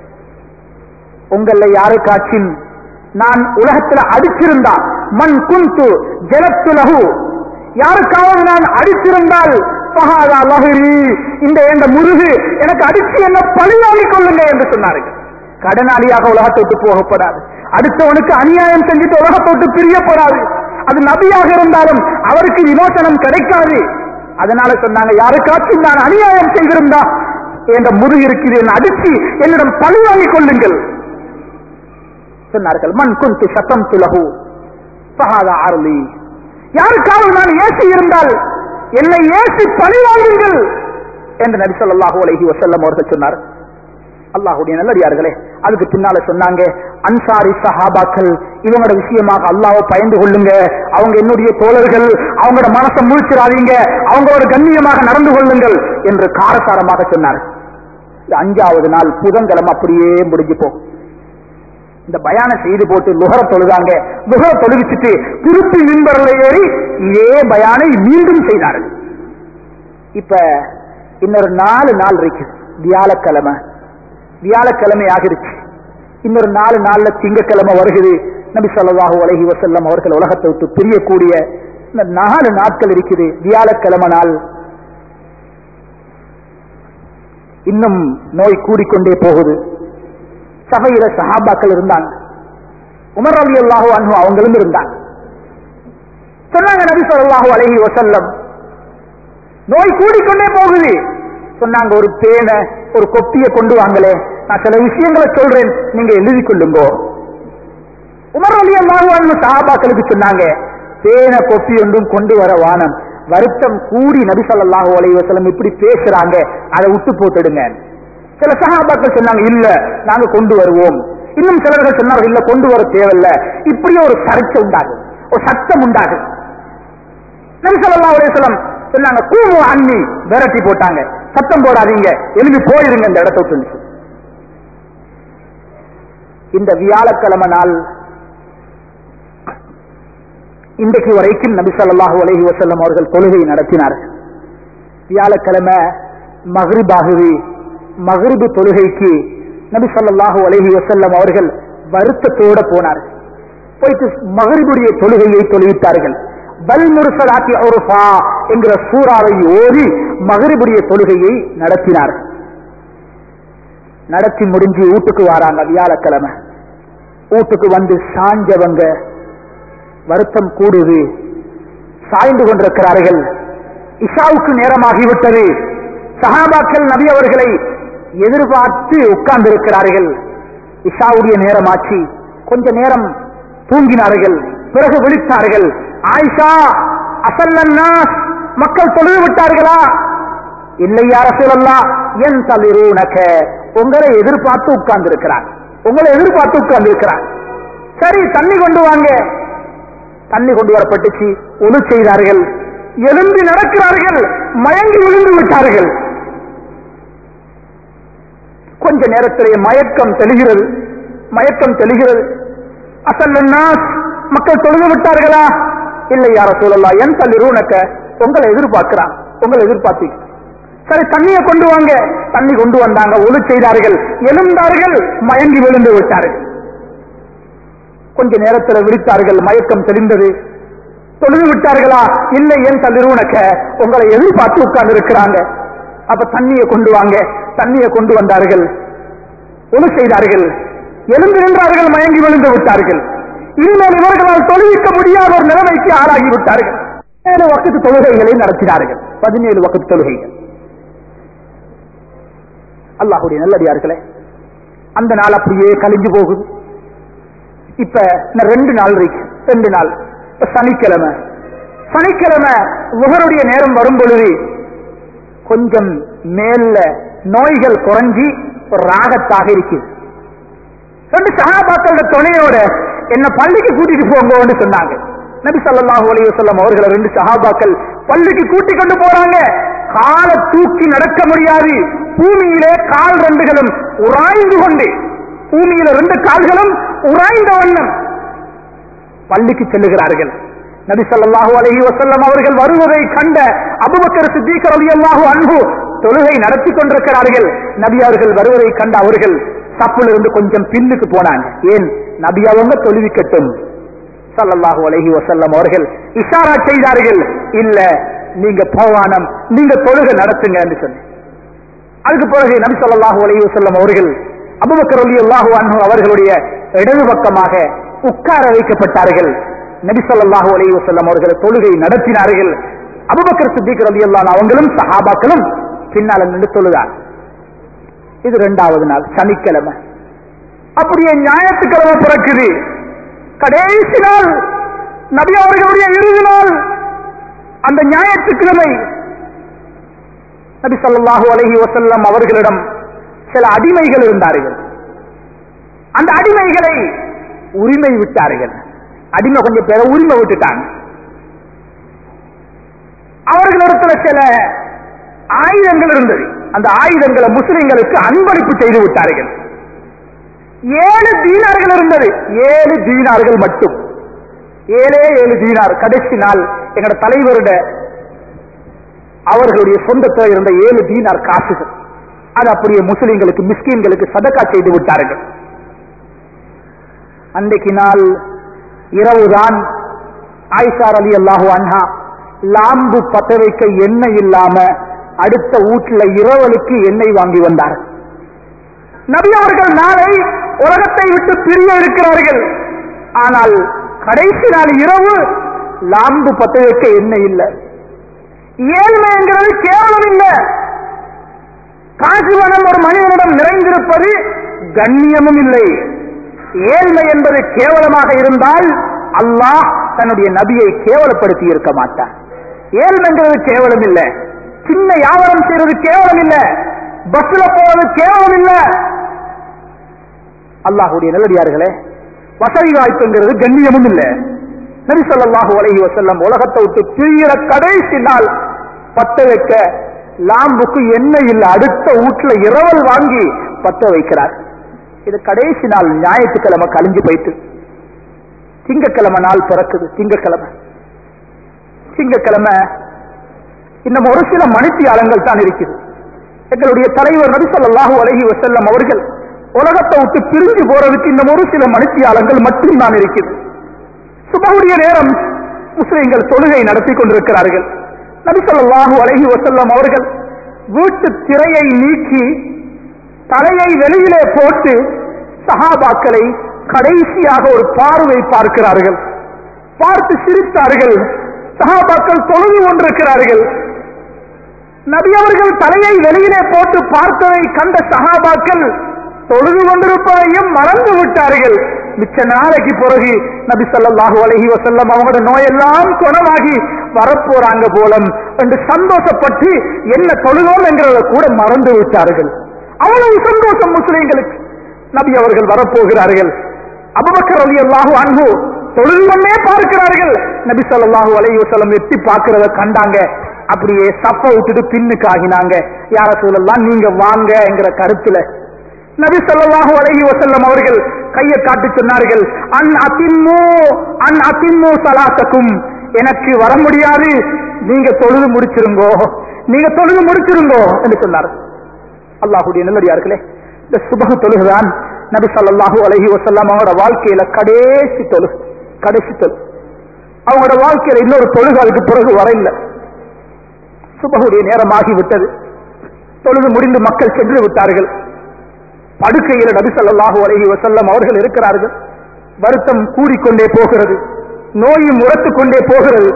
உங்கள யாருக்காச்சும் நான் உலகத்துல அடிச்சிருந்தா மண் குந்து ஜலத்துலகு யாருக்காவது நான் அடிச்சிருந்தால் பகாதா லஹரி இந்த இந்த முருகு எனக்கு அடிச்சு என்ன பழிவாங்கிக் கொள்ளுங்க என்று சொன்னார்கள் கடனாளியாக உலகத்தை விட்டு போகப்படாது அடுத்தவனுக்கு அநியாயம் செஞ்சுட்டு உலகத்தை விட்டு பிரியப்படாது அது நபியாக இருந்தாலும் அவருக்கு விமோசனம் கிடைக்காது அதனால சொன்னாங்க யாருக்காச்சும் நான் அநியாயம் செய்திருந்தா என்ற முருகு இருக்குது என்ன அடிச்சு என்னிடம் பழி வாங்கிக் கொள்ளுங்கள் சொன்னார்கள் மண் குந்து சத்தம் துலகு பகாத ஆரலி யாருக்காவது நான் ஏசி இருந்தால் என்னை ஏசி பழி வாங்குங்கள் என்று நபி ஸல்லல்லாஹு அலைஹி வஸல்லம் அவர்கள் சொன்னார் அல்லாஹ்வுடைய நல்லடியார்களே அதுக்கு பின்னால சொன்னாங்க அன்சாரி சஹாபாக்கள் இவங்களோட விஷயமாக அல்லாஹ்வை பயந்து கொள்ளுங்க அவங்க என்னுடைய தோழர்கள் அவங்களோட மனசை முழிச்சிடாதீங்க அவங்களோட கண்ணியமாக நடந்து கொள்ளுங்கள் என்று காரசாரமாக சொன்னார் இந்த அஞ்சாவது நாள் புதன்கிழமை அப்படியே முடிஞ்சு போகும் இந்த பயான செய்து போட்டு லுகர தொழுதாங்க லுகர தொழுவிச்சுட்டு திருப்பி மின்பரில் ஏறி இதே பயானை மீண்டும் செய்தார்கள் இப்ப இன்னொரு நாலு நாள் இருக்கு வியாழக்கிழமை வியாழக்கிழமை ஆகிருச்சு இன்னொரு நாலு நாள்ல திங்கக்கிழமை வருகிறது நபி ஸல்லல்லாஹு அலைஹி வஸல்லம் அவர்கள் உலகத்தை விட்டு பிரியக்கூடிய இந்த நாலு நாட்கள் இருக்குது வியாழக்கிழமை நாள் இன்னும் நோய் கூடிக்கொண்டே போகுது சபையில சஹாபாக்கள் இருந்தாங்க உமர் அலி அல்லாஹு அன்ஹு அவங்களும் இருந்தாங்க சொன்னாங்க நபி ஸல்லல்லாஹு அலைஹி வஸல்லம் நோய் கூடிக்கொண்டே போகுது சொன்னாங்க ஒரு பேனை ஒரு கொப்பியை கொண்டு வாங்களே நான் சில விஷயங்களை சொல்றேன் நீங்க எழுதி கொள்ளுங்க உமர் அலி அல்லாஹு அன்ஹு சஹாபாக்களுக்கு சொன்னாங்க பேனை கொப்பி ஒன்றும் கொண்டு வர வானம் வருத்தம் கூடி நபி ஸல்லல்லாஹு அலைஹி வஸல்லம் இப்படி பேசுறாங்க அதை விட்டு போட்டுடுங்க சில சகாபாக்கள் சொன்னாங்க இல்ல நாங்க கொண்டு வருவோம் இன்னும் சிலர்கள் சொன்னார்கள் இல்ல கொண்டு வர தேவையில்ல இப்படியே ஒரு சர்ச்சை உண்டாகும் ஒரு சத்தம் உண்டாகும் நபி ஸல்லல்லாஹு அலைஹி வஸல்லம் சொன்னாங்க கூமு அன்னி விரட்டி போட்டாங்க சத்தம் போடாதீங்க எழுதி போயிருங்க இந்த இடத்த விட்டு சொல்லி. இந்த வியாழக்கிழமை நாள் இன்றைக்கு வரைக்கும் நபி ஸல்லல்லாஹு அலைஹி வஸல்லம் அவர்கள் தொழுகை நடத்தினார்கள் வியாழக்கிழமை மஹ்ரிப் ஆகுது மஹ்ரிபு தொழுகைக்கு நபி ஸல்லல்லாஹு அலைஹி வஸல்லம் அவர்கள் வருத்தத்தோட போனார்கள் போயிட்டு மகரிபுடைய தொழுகையை தொழுவித்தார்கள் பல் முருசலாத்தி உருஃபா என்கிற சூறாவை ஓதி மகரிபுடைய தொழுகையை நடத்தினார்கள் நடத்தி முடிஞ்சு வீட்டுக்கு வராங்க வியாழக்கிழமை வீட்டுக்கு வந்து சாஞ்சவங்க வருத்தம் கூடுது சாய்ந்து கொண்டிருக்கிறார்கள் இஷாவுக்கு நேரமாகிவிட்டது சஹாபாக்கள் நபி அவர்களை எதிர்பார்த்து உட்கார்ந்திருக்கிறார்கள் இஷாவுடைய நேரமாச்சு கொஞ்ச நேரம் தூங்கினார்கள் பிறகு விழித்தார்கள் ஆயிஷா அசல்லன்னா மக்கள் தொழுது விட்டார்களா இல்லை யார சொல்லலாம் என் தளிரூனக்க உங்களை எதிர்பார்த்து உட்கார்ந்து இருக்கிறார் உங்களை எதிர்பார்த்து உட்கார்ந்து இருக்கிறார் சரி தண்ணி கொண்டு வாங்க தண்ணி கொண்டு வரப்பட்டுச்சு ஒழு செய்தார்கள் எழுந்து நடக்கிறார்கள் மயங்கி விழுந்து விட்டார்கள் கொஞ்ச நேரத்திலே மயக்கம் தெளிகிறது மயக்கம் தெளிகிறது அசல்லுன்னா மக்கள் தொழுது விட்டார்களா இல்லை யார சொல்லலாம் என் தள்ளி ரூனக்க உங்களை எதிர்பார்க்கிறான் உங்களை எதிர்பார்த்தி சரி தண்ணியை கொண்டு வாங்க தண்ணி கொண்டு வந்தாங்க ஒழு செய்தார்கள் எழுந்தார்கள் மயங்கி விழுந்து விட்டார்கள் கொஞ்ச நேரத்தில் விழித்தார்கள் மயக்கம் தெளிந்தது தொழுது விட்டார்களா இல்லை என் தள்ளிருவனக்க உங்களை எதிர்பார்த்து உட்கார்ந்து இருக்கிறாங்க அப்ப தண்ணியை கொண்டு வாங்க தண்ணியை கொண்டு வந்தார்கள் ஒழு செய்தார்கள் எழுந்து நின்றார்கள் மயங்கி விழுந்து விட்டார்கள் இனிமேல் இவர்களால் தொழுவிக்க முடியாத ஒரு நிலைமைக்கு ஆளாகி விட்டார்கள் ஏழு வக்கத்து தொழுகைகளை நடத்தினார்கள் பதினேழு வக்கத்து தொழுகைகள் அல்லாஹுடைய நல்லடியார்களே அந்த நாள் அப்படியே கழிஞ்சு போகுது இப்ப இன்னும் ரெண்டு நாள் இருக்கு ரெண்டு நாள் இப்ப சனிக்கிழமை சனிக்கிழமை முகருடைய நேரம் வரும் பொழுது கொஞ்சம் மேல நோய்கள் குறைஞ்சி ஒரு ராகத்தாக இருக்குது ரெண்டு சகாபாக்களோட துணையோட என்ன பள்ளிக்கு கூட்டிட்டு போங்கன்னு சொன்னாங்க நபி ஸல்லல்லாஹு அலைஹி வஸல்லம் அவர்களை ரெண்டு சஹாபாக்கள் பள்ளிக்கு கூட்டி கொண்டு போறாங்க காலை தூக்கி நடக்க முடியாது பூமியிலே கால் ரெண்டுகளும் உராய்ந்து கொண்டு பூமியில ரெண்டு கால்களும் உராய்ந்த வண்ணம் பள்ளிக்கு செல்லுகிறார்கள் நபி ஸல்லல்லாஹு அலைஹி வஸல்லம் அவர்கள் வருவதை கண்ட அபூபக்கர் சித்திக் ரலியல்லாஹு அன்ஹு தொழுகை நடத்தி கொண்டிருக்கிறார்கள் நபி அவர்கள் வருவதை கண்ட அவர்கள் சப்புல இருந்து கொஞ்சம் பின்னுக்கு போனாங்க ஏன் நபி அவங்க தொழுவிக்கட்டும் ஸல்லல்லாஹு அலைஹி வஸல்லம் அவர்கள் இஷாரா செய்தார்கள் இல்ல நீங்க போவானம் நீங்க தொழுகை நடத்துங்க என்று சொன்னேன் அதுக்கு பிறகு நபி ஸல்லல்லாஹு அலைஹி வஸல்லம் அவர்கள் அபூபக்கர் ரலியல்லாஹு அன்ஹு அவர்களுடைய இடது பக்கமாக உட்கார வைக்கப்பட்டார்கள் நபி ஸல்லல்லாஹு அலைஹி வஸல்லம் அவர்கள் தொழுகை நடத்தினார்கள் அபூபக்கர் சித்திக் ரலியல்லாஹு அவங்களும் சஹாபாக்களும் பின்னால நின்று தொழுதார் இது இரண்டாவது நாள் சனிக்கிழமை அப்படியே ஞாயிற்றுக்கிழமை பிறக்குது கடைசி நாள் நபி அவர்களுடைய இறுதி நாள் அந்த ஞாயிற்றுக்கிழமை நபி ஸல்லல்லாஹு அலைஹி வஸல்லம் அவர்களிடம் சில அடிமைகள் இருந்தார்கள் அந்த அடிமைகளை உரிமை விட்டார்கள் அடிமை கொஞ்சம் பேரை உரிமை விட்டுட்டாங்க அவர்களிடத்துல சில ஆயுதங்கள் இருந்தது அந்த ஆயுதங்களை முஸ்லிம்களுக்கு அன்பளிப்பு செய்து விட்டார்கள் ஏழு தீனார்கள் இருந்தது ஏழு தீனார்கள் மட்டும் ஏழே ஏழு தீனார் கடைசி நாள் எங்களோட தலைவருட அவர்களுடைய சொந்தத்தில் இருந்த ஏழு தீனார் காசுகள் அது அப்படியே முஸ்லிம்களுக்கு மிஸ்கீன்களுக்கு சதக்கா செய்து விட்டார்கள் அன்றைக்கு நாள் இரவுதான் ஆயிஷார் அலி அல்லாஹு அன்ஹா லாம்பு பத்த வைக்க எண்ணெய் இல்லாம அடுத்த வீட்டுல இரவலுக்கு எண்ணெய் வாங்கி வந்தார் நபி அவர்கள் நாளை உலகத்தை விட்டு பிரிய இருக்கிறார்கள் ஆனால் கடைசி நாள் இரவு லாம்பு பத்த வைக்க எண்ணெய் இல்லை ஏழ்மைங்கிறது கேவலம் இல்லை காசுவனம் ஒரு மனிதனிடம் நிறைந்திருப்பது கண்ணியமும் இல்லை ஏழ்மை என்பது கேவலமாக இருந்தால் அல்லாஹ் தன்னுடைய நபியை கேவலப்படுத்தி இருக்க மாட்டான் ஏழ்மைங்கிறது கேவலம் இல்ல சின்ன வியாபாரம் செய்யறது கேவலம் இல்ல பஸ்ல போவது கேவலம் இல்ல அல்லாஹுடைய நல்லடியார்களே வசதி வாய்ப்புங்கிறது கண்ணியமும் இல்ல நபி ஸல்லல்லாஹு அலைஹி வஸல்லம் உலகத்தை விட்டு பிரியிற கடைசி நாள் பத்த வைக்க லாம்புக்கு எண்ணெய் இல்ல அடுத்த வீட்டுல இரவல் வாங்கி பத்த வைக்கிறார் இது கடைசி நாள் ஞாயிற்றுக்கிழமை கழிஞ்சு போயிட்டு திங்கக்கிழமை நாள் பிறக்குது திங்கக்கிழமை திங்கக்கிழமை இன்னும் ஒரு சில மணித்தியாலங்கள் தான் இருக்குது எங்களுடைய தலைவர் நபிசல்லாஹு அலஹி வசல்லம் அவர்கள் உலகத்தை விட்டு பிரிஞ்சு போறதுக்கு இன்னும் ஒரு சில மணித்தியாலங்கள் மட்டும்தான் இருக்குது சுபகுடைய நேரம் முஸ்லிம்கள் தொழுகை நடத்தி கொண்டிருக்கிறார்கள் நபிசல்லாஹு அலஹி வசல்லம் அவர்கள் வீட்டு திரையை நீக்கி தலையை வெளியிலே போட்டு சஹாபாக்களை கடைசியாக ஒரு பார்வை பார்க்கிறார்கள் பார்த்து சிரித்தார்கள் சஹாபாக்கள் தொழுது கொண்டிருக்கிறார்கள் நபி அவர்கள் தலையை வெளியிலே போட்டு பார்த்ததை கண்ட சஹாபாக்கள் தொழுது கொண்டிருப்பதையும் மறந்து விட்டார்கள் மிச்ச நாளைக்கு பிறகு நபி ஸல்லல்லாஹு அலைஹி வஸல்லம் அவங்களோட நோயெல்லாம் குணமாகி வரப்போறாங்க போலம் என்று சந்தோஷப்பட்டு என்ன தொழுதோம் என்கிறத கூட மறந்து விட்டார்கள் அவ்வளவு சந்தோஷம் முஸ்லிம்களுக்கு நபி அவர்கள் வரப்போகிறார்கள் அபுபக்கர் அலி அல்லாஹு அன்பு தொழுது கொண்டே பார்க்கிறார்கள் நபி ஸல்லல்லாஹு அலைஹி வஸல்லம் எட்டி பார்க்கிறத கண்டாங்க அப்படியே சப்ப விட்டுட்டு பின்னுக்கு ஆகினாங்க யார சூழல்லாம் நீங்க வாங்க என்கிற கருத்துல நபி ஸல்லல்லாஹு அலைஹி வஸல்லம் அவர்கள் கையை காட்டி சொன்னார்கள் அன் அத்திம்மு அன் அத்திம்மு சலாத்தக்கும் எனக்கு வர முடியாது நீங்க தொழுது முடிச்சிருங்கோ நீங்க தொழுது முடிச்சிருங்கோ என்று சொன்னார் அல்லாஹுடைய நல்லடியார்களே இந்த சுபக தொழுகுதான் நபி ஸல்லல்லாஹு அலைஹி வஸல்லம் அவரோட வாழ்க்கையில கடைசி தொழு கடைசி தொழு அவங்களோட வாழ்க்கையில இன்னொரு தொழுகு அதுக்கு பிறகு வர இல்லை சுபகுடைய நேரமாகி விட்டது தொழுது முடிந்து மக்கள் சென்று விட்டார்கள் படுக்கையில் நபி ஸல்லல்லாஹு அலைஹி வஸல்லம் அவர்கள் இருக்கிறார்கள் வருத்தம் கூடிக்கொண்டே போகிறது நோயும் உரத்துக் கொண்டே போகிறது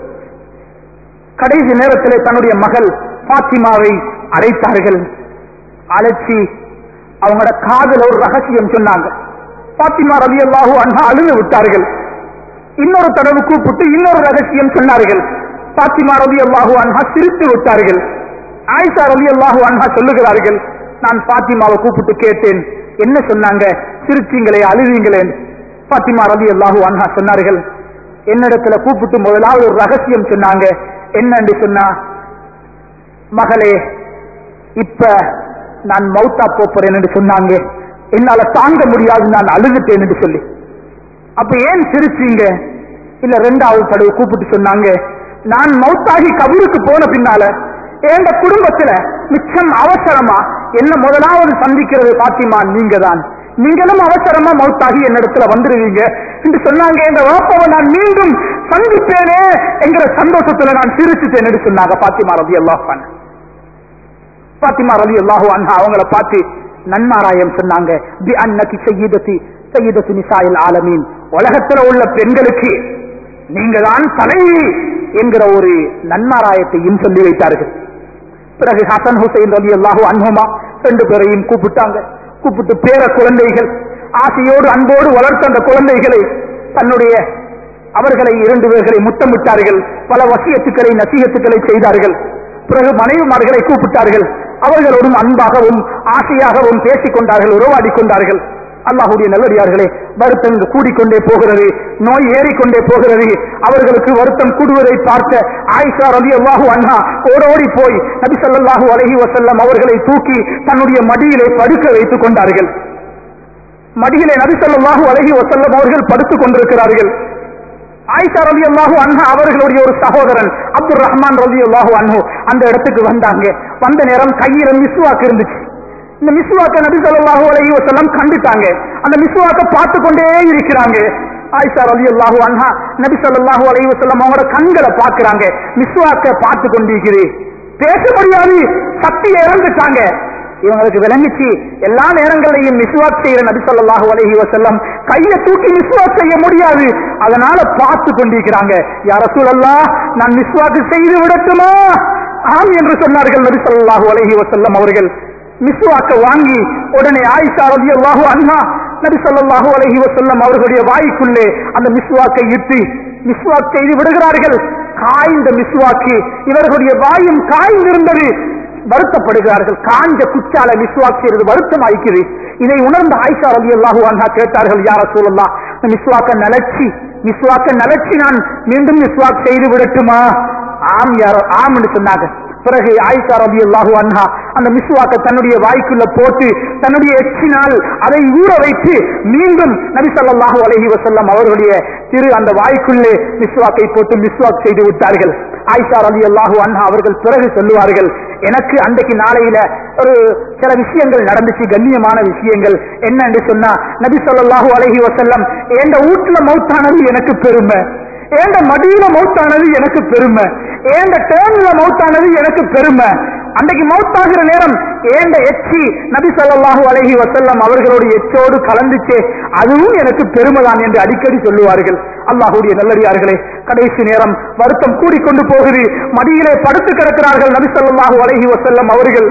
கடைசி நேரத்திலே தன்னுடைய மகள் பாத்திமாவை அழைத்தார்கள் அழைச்சி அவங்களோட காதல ஒரு ரகசியம் சொன்னாங்க பாத்திமா ரவி அல்லாஹூ அண்ணா அழுது விட்டார்கள் இன்னொரு தடவை கூப்பிட்டு இன்னொரு ரகசியம் சொன்னார்கள் பாத்திமா ரவி அல்லாஹு அன்ஹா சிரித்து விட்டார்கள் ஆயிஷா ரவி அல்லாஹு அன்ஹா சொல்லுகிறார்கள் நான் பாத்திமாவை கூப்பிட்டு கேட்டேன் என்ன சொன்னாங்க சிரிச்சீங்களே அழுவீங்களே பாத்திமா ரவி அல்லாஹு அன்ஹா சொன்னார்கள் என்னிடத்துல கூப்பிட்டு முதலாவது ஒரு ரகசியம் சொன்னாங்க என்னன்னு சொன்னா மகளே இப்ப நான் மௌத்தா போறேன் என்று சொன்னாங்க என்னால தாங்க முடியாது நான் அழுதுட்டேன் என்று சொல்லி அப்ப ஏன் சிரிச்சீங்க இல்ல ரெண்டாவது தடவை கூப்பிட்டு சொன்னாங்க நான் மௌத்தாகி கபூருக்கு போன பின்னால எங்க குடும்பத்துல மிச்சம் அவசரமா என்ன முதலாவது சந்திக்கிறது பாத்திமா நீங்க தான் நீங்களும் அவசரமா மௌத்தாகி என்னிடத்துல வந்துருவீங்க என்று சொன்னாங்க எங்க வாப்பாவை நான் மீண்டும் சந்திப்பேனே என்கிற சந்தோஷத்துல நான் சிரிச்சுட்டேன் என்று சொன்னாங்க பாத்திமா ரவி அல்லாஹான் பாத்திமா ரவி அல்லாஹு அண்ணா அவங்கள பார்த்து நன்மாராயம் சொன்னாங்க பி அன்னகி சையீதத்தி சையீதத்து நிசாயில் ஆலமீன் உலகத்துல உள்ள பெண்களுக்கு நீங்க தான் தலைவி என்கிற ஒரு நன்மாராயத்தையும் சொல்லி வைத்தார்கள் பிறகு ஹசன் ஹுசைன் ரவி அல்லாஹு அன்ஹுமா ரெண்டு பேரையும் கூப்பிட்டாங்க கூப்பிட்டு பேர குழந்தைகள் ஆசையோடு அன்போடு வளர்த்த அந்த குழந்தைகளை தன்னுடைய அவர்களை இரண்டு பேர்களை முத்தமிட்டார்கள் பல வசியத்துக்களை நசீகத்துக்களை செய்தார்கள் பிறகு மனைவிமார்களை கூப்பிட்டார்கள் அவர்களோடும் அன்பாகவும் ஆசையாகவும் பேசிக் கொண்டார்கள் உறவாடி கொண்டார்கள் அல்லாஹுடைய நல்லடியார்களே வருத்தம் கூடிக்கொண்டே போகிறது நோய் ஏறிக்கொண்டே போகிறது அவர்களுக்கு வருத்தம் கூடுவதை பார்த்த ஆயிஷா ரவி அல்லாஹு அண்ணா ஓடோடி போய் நபி ஸல்லல்லாஹு அலைஹி வஸல்லம் அவர்களை தூக்கி தன்னுடைய மடியிலே படுக்க வைத்துக் கொண்டார்கள் மடியிலே நபி ஸல்லல்லாஹு அலைஹி வஸல்லம் அவர்கள் படுத்துக் கொண்டிருக்கிறார்கள் ஆயிஷா ரவி அல்லாஹு அன்ஹா அவர்களுடைய ஒரு சகோதரன் அப்துல் ரஹ்மான் ரவி அல்லாஹு அன்ஹு அந்த இடத்துக்கு வந்தாங்க வந்த நேரம் கையில மிஸ்வாக்கு இருந்துச்சு இந்த மிஸ்வாக்க நபி ஸல்லல்லாஹு அலைஹி வஸல்லம் கண்டுட்டாங்க அந்த மிஸ்வாக்க பார்த்து கொண்டே இருக்கிறாங்க ஆயிஷா ரலி அல்லாஹு அன்ஹா நபி ஸல்லல்லாஹு அலைஹி வஸல்லம் அவங்களோட கண்களை பார்க்கறாங்க மிஸ்வாக்க பார்த்து கொண்டிருக்குது பேச முடியாது சக்தி இறந்துட்டாங்க இவங்களுக்கு விளங்கிச்சு எல்லா நேரங்களையும் மிஸ்வாக் செய்யற நபி ஸல்லல்லாஹு அலைஹி வஸல்லம் கையை தூக்கி மிஸ்வாக் செய்ய முடியாது அதனால பார்த்து கொண்டிருக்கிறாங்க யா ரசூலல்லாஹ் நான் மிஸ்வாக் செய்து விடட்டுமா ஆம் என்று சொன்னார்கள் நபி ஸல்லல்லாஹு அலைஹி வஸல்லம் அவர்கள் மிஸ்வாக்க வாங்கி உடனே ஆயிஷா ரலியல்லாஹு அன்ஹா நபி ஸல்லல்லாஹு அலைஹி வஸல்லம் அவர்களுடைய வாய்க்குள்ளே அந்த மிஸ்வாக்கை இட்டு மிஸ்வாக் செய்து விடுகிறார்கள் காய்ந்த மிஸ்வாக்கு இவர்களுடைய வாயும் காய்ந்திருந்தது வருத்தப்படுகிறார்கள் காஞ்ச குச்சால மிஸ்வாக் செய்வது வருத்தம் ஆயிக்குது இதை உணர்ந்த ஆயிஷா ரலியல்லாஹு அன்ஹா கேட்டார்கள் யார சொல்லலாம் மிஸ்வாக்க நலச்சி மிஸ்வாக்க நலச்சி நான் மீண்டும் மிஸ்வாக் செய்து விடட்டுமா ஆம் யாரோ ஆம் என்று சொன்னாங்க பிறகு ஆயிஷா ரபி அல்லாஹு அன்ஹா அந்த மிஸ்வாக்க தன்னுடைய வாய்க்குள்ள போட்டு தன்னுடைய எச்சினால் அதை ஊற வைத்து மீண்டும் நபி ஸல்லல்லாஹு அலைஹி வஸல்லம் அவர்களுடைய திரு அந்த வாய்க்குள்ளே மிஸ்வாக்கை போட்டு மிஸ்வாக் செய்து விட்டார்கள் ஆயிஷா ரபி அல்லாஹு அன்ஹா அவர்கள் பிறகு சொல்லுவார்கள் எனக்கு அன்றைக்கு நாளையில ஒரு சில விஷயங்கள் நடந்துச்சு கண்ணியமான விஷயங்கள் என்னன்னு சொன்னா நபி ஸல்லல்லாஹு அலைஹி வஸல்லம் எந்த வீட்டுல மௌத்தானது எனக்கு பெருமை ஏண்ட மடியில மௌத்தானது எனக்கு பெருமை ஏண்ட டேர்ன்ல மௌத்தானது எனக்கு பெருமை அன்றைக்கு மௌத்தாகிற நேரம் ஏண்ட எச்சி நபி ஸல்லல்லாஹு அலைஹி வஸல்லம் அவர்களுடைய எச்சோடு கலந்துச்சே அதுவும் எனக்கு பெருமைதான் என்று அடிக்கடி சொல்லுவார்கள் அல்லாஹுடைய நல்லடியார்களே கடைசி நேரம் வருத்தம் கூடிக்கொண்டு போகுது மடியிலே படுத்து கிடக்கிறார்கள் நபி ஸல்லல்லாஹு அலைஹி வஸல்லம் அவர்கள்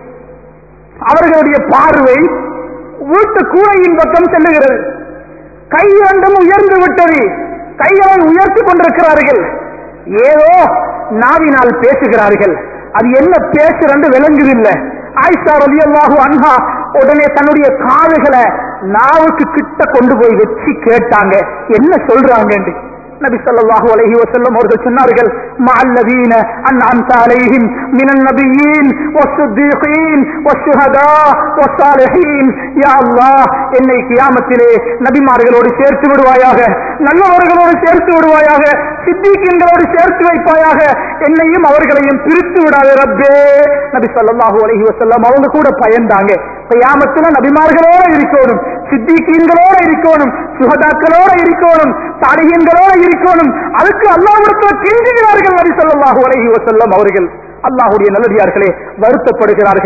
அவர்களுடைய பார்வை வீட்டு கூரையின் பக்கம் செல்லுகிறது கை ரெண்டும் உயர்ந்து விட்டது கைகளை உயர்த்தி கொண்டிருக்கிறார்கள் ஏதோ நாவினால் பேசுகிறார்கள் அது என்ன பேசுறன்னு விளங்குதில்லை ஆயிஷா ரலியல்லாஹு அன்ஹா உடனே தன்னுடைய காதுகளை நாவுக்கு கிட்ட கொண்டு போய் வச்சு கேட்டாங்க என்ன சொல்றாங்க நபி ஸல்லல்லாஹு அலைஹி வஸல்லம் அவர்கள் சொன்னார்கள் மஅல்லதீன அன்அம்த அலைஹிம் மினன் நபியீன் வஸ்ஸித்தீகீன் வஷ்ஷுஹதா வஸ்ஸாலிஹீன் யா அல்லாஹ் என்னை கியாமத்திலே நபிமார்களோடு சேர்த்து விடுவாயாக நல்லவர்களோடு சேர்த்து விடுவாயாக சித்திகீன்களோடு சேர்த்து வைப்பாயாக என்னையும் அவர்களையும் பிரித்து விடாத ரப்பே நபி ஸல்லல்லாஹு அலைஹி வஸல்லம் அவங்க கூட பயந்தாங்க கியாமத்துல நபிமார்களோட இருக்கணும் சித்திகீன்களோட இருக்கணும் சுகதாக்களோட இருக்கணும் தாலிகீன்களோட இருக்கணும் அதுக்கு அல்லாஹ்விடத்தில் கெஞ்சுகிறார்கள் நபி ஸல்லல்லாஹு அலைஹி வஸல்லம் அவர்கள் அல்லாஹ்வுடைய நல்லடியார்களே வருத்தப்படுகிறார்கள்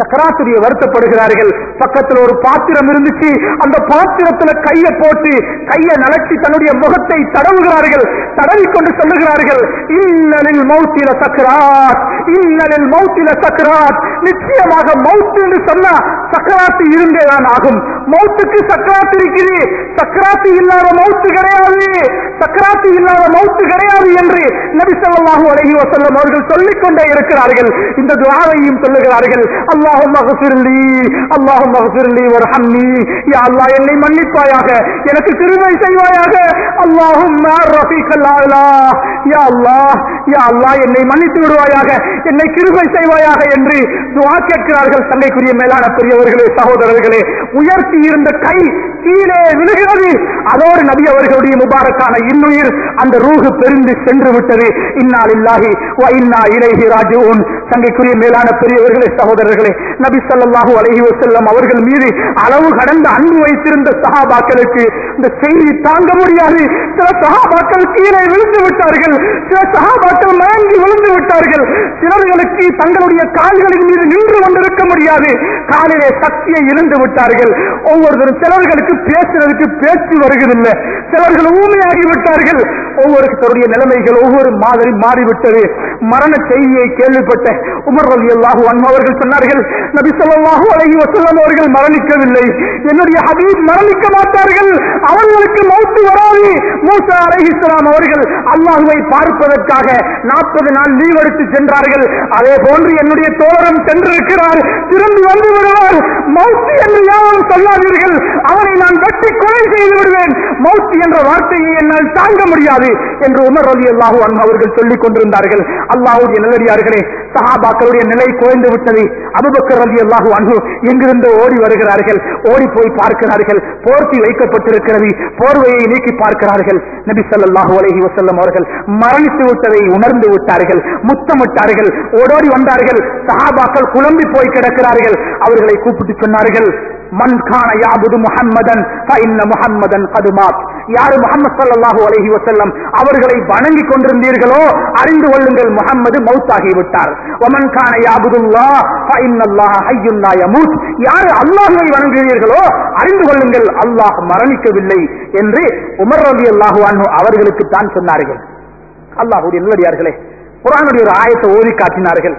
சக்கராத்துடைய வருத்தப்படுகிறார்கள் பக்கத்துல ஒரு பாத்திரம் இருந்துச்சு அந்த பாத்திரத்துல கைய போட்டு கைய நலச்சி தன்னுடைய முகத்தை தடவுகிறார்கள் தடவி கொண்டு சொல்லுகிறார்கள் இன்னலில் மௌத்தில சக்கராத் இன்னலில் மௌத்தில சக்கராத் நிச்சயமாக மௌத்து என்று சொன்னா சக்கராத்து இருந்தேதான் ஆகும் மௌத்துக்கு சக்கராத்து இருக்குது சக்கராத்து இல்லாத மௌத்து கிடையாது சக்கராத்து இல்லாத மௌத்து கிடையாது என்று நபி ஸல்லல்லாஹு அலைஹி வஸல்லம் அவர்கள் சொல்லிக் கொண்டே இருக்கிறார்கள் இந்த துஆவையும் சொல்லுகிறார்கள் அல்லாஹும்ம ஃபிர்லி அல்லாஹும்ம ஃபிர்லி வர்ஹம்னி யா அல்லாஹ் என்னை மன்னிப்பாயாக எனக்கு கிருபை செய்வாயாக அல்லாஹும்ம ரஃபீக்கல் ஆலா யா அல்லாஹ் யா அல்லாஹ் என்னை மன்னித்து விடுவாயாக என்னை கிருபை செய்வாயாக என்று துஆ கேட்கிறார்கள் சண்டைக்குரிய மேலான பெரியவர்களே சகோதரர்களே உயர்த்தி இருந்த கை கீழே விழுகிறது அதோடு நபி அவர்களுடைய முபாரக்கான இன்னுயிர் அந்த ரூஹு பெருந்து சென்று விட்டது இன்னால் இல்லாஹி வ இன்னா இலைஹி ராஜிஊன் சங்கைக்குரிய மேலான பெரியவர்களே சகோதரர்களே நபி ஸல்லல்லாஹு அலைஹி வஸல்லம் அவர்கள் மீது அளவு கடந்த அன்பு வைத்திருந்த சஹாபாக்களுக்கு இந்த செய்தி தாங்க முடியாது சில சஹாபாக்கள் கீழே விழுந்து விட்டார்கள் சில சஹாபாக்கள் மயங்கி விழுந்து விட்டார்கள் சிலர்களுக்கு தங்களுடைய கால்களின் மீது நின்று கொண்டிருக்க முடியாது காலிலே சக்தியை இழந்து விட்டார்கள் ஒவ்வொருத்தரும் சிலர்களுக்கு பேசுறதுக்கு பேச்சு வருகிறதில்லை சிலர்கள் ஊமையாகி விட்டார்கள் ஒவ்வொருத்தருடைய நிலைமைகள் ஒவ்வொரு மாதிரி மாறிவிட்டது மரண செய்தியை கேள்விப்பட்ட உமர் ரலி அல்லாஹு அவர்கள் சொன்னார்கள் நபி ஸல்லல்லாஹு அலைஹி வஸல்லம் அவர்கள் மரணிக்கவில்லை என்னுடைய ஹபீப் மரணிக்க மாட்டார்கள் அவர்களுக்கு மௌத்து வராது மூசா அலைஹிஸ்ஸலாம் அவர்கள் அல்லாஹுவை பார்ப்பதற்காக நாற்பது நாள் லீவ் எடுத்து சென்றார்கள் அதே போன்று என்னுடைய தோழரும் சென்றிருக்கிறார் திரும்பி வந்து விடுவார் மௌத்து என்று யாரும் சொல்லாதீர்கள் அவனை நான் வெட்டி கொலை செய்து விடுவேன் மௌத்து என்ற வார்த்தையை என்னால் தாங்க முடியாது என்று உமர் ரலி அல்லாஹு அவர்கள் சொல்லிக் கொண்டிருந்தார்கள் அல்லாஹுடைய நல்லடியார்களே சஹாபாக்களுடைய நிலை குறைந்து விட்டது அபுபக்கர் ரலி அல்லாஹு அன்பு எங்கிருந்து ஓடி வருகிறார்கள் ஓடி போய் பார்க்கிறார்கள் போர்த்தி வைக்கப்பட்டிருக்கிறது போர்வையை நீக்கி பார்க்கிறார்கள் நபி ஸல்லல்லாஹு அலைஹி வஸல்லம் அவர்கள் மரணித்து விட்டதை உணர்ந்து விட்டார்கள் முத்தமிட்டார்கள் ஓடோடி வந்தார்கள் சஹாபாக்கள் குழம்பி போய் கிடக்கிறார்கள் அவர்களை கூப்பிட்டு சொன்னார்கள் மன் கான யாபுது முஹம்மதன் ஃபஇன்ன முஹம்மதன் கது மாத் யார் முஹம்மது ஸல்லல்லாஹு அலைஹி வஸல்லம் அவர்களை வணங்கிக் கொண்டிருந்தீர்களோ அறிந்து கொள்ளுங்கள் முஹம்மது மௌத்தாகி விட்டார் வமன் கான யாபுதுல்லாஹ் ஃபஇன்னல்லாஹ ஹய்யுன் லா யமூத் யார் அல்லாஹ்வை வணங்குகிறீர்களோ அறிந்து கொள்ளுங்கள் அல்லாஹ் மரணிக்கவில்லை என்று உமர் ரலியல்லாஹு அன்ஹு அவர்களுக்கு தான் சொன்னார்கள் அல்லாஹ்வுடைய நல்லடியார்களே குர்ஆனுடைய ஒரு ஆயத்தை ஓதி காட்டினார்கள்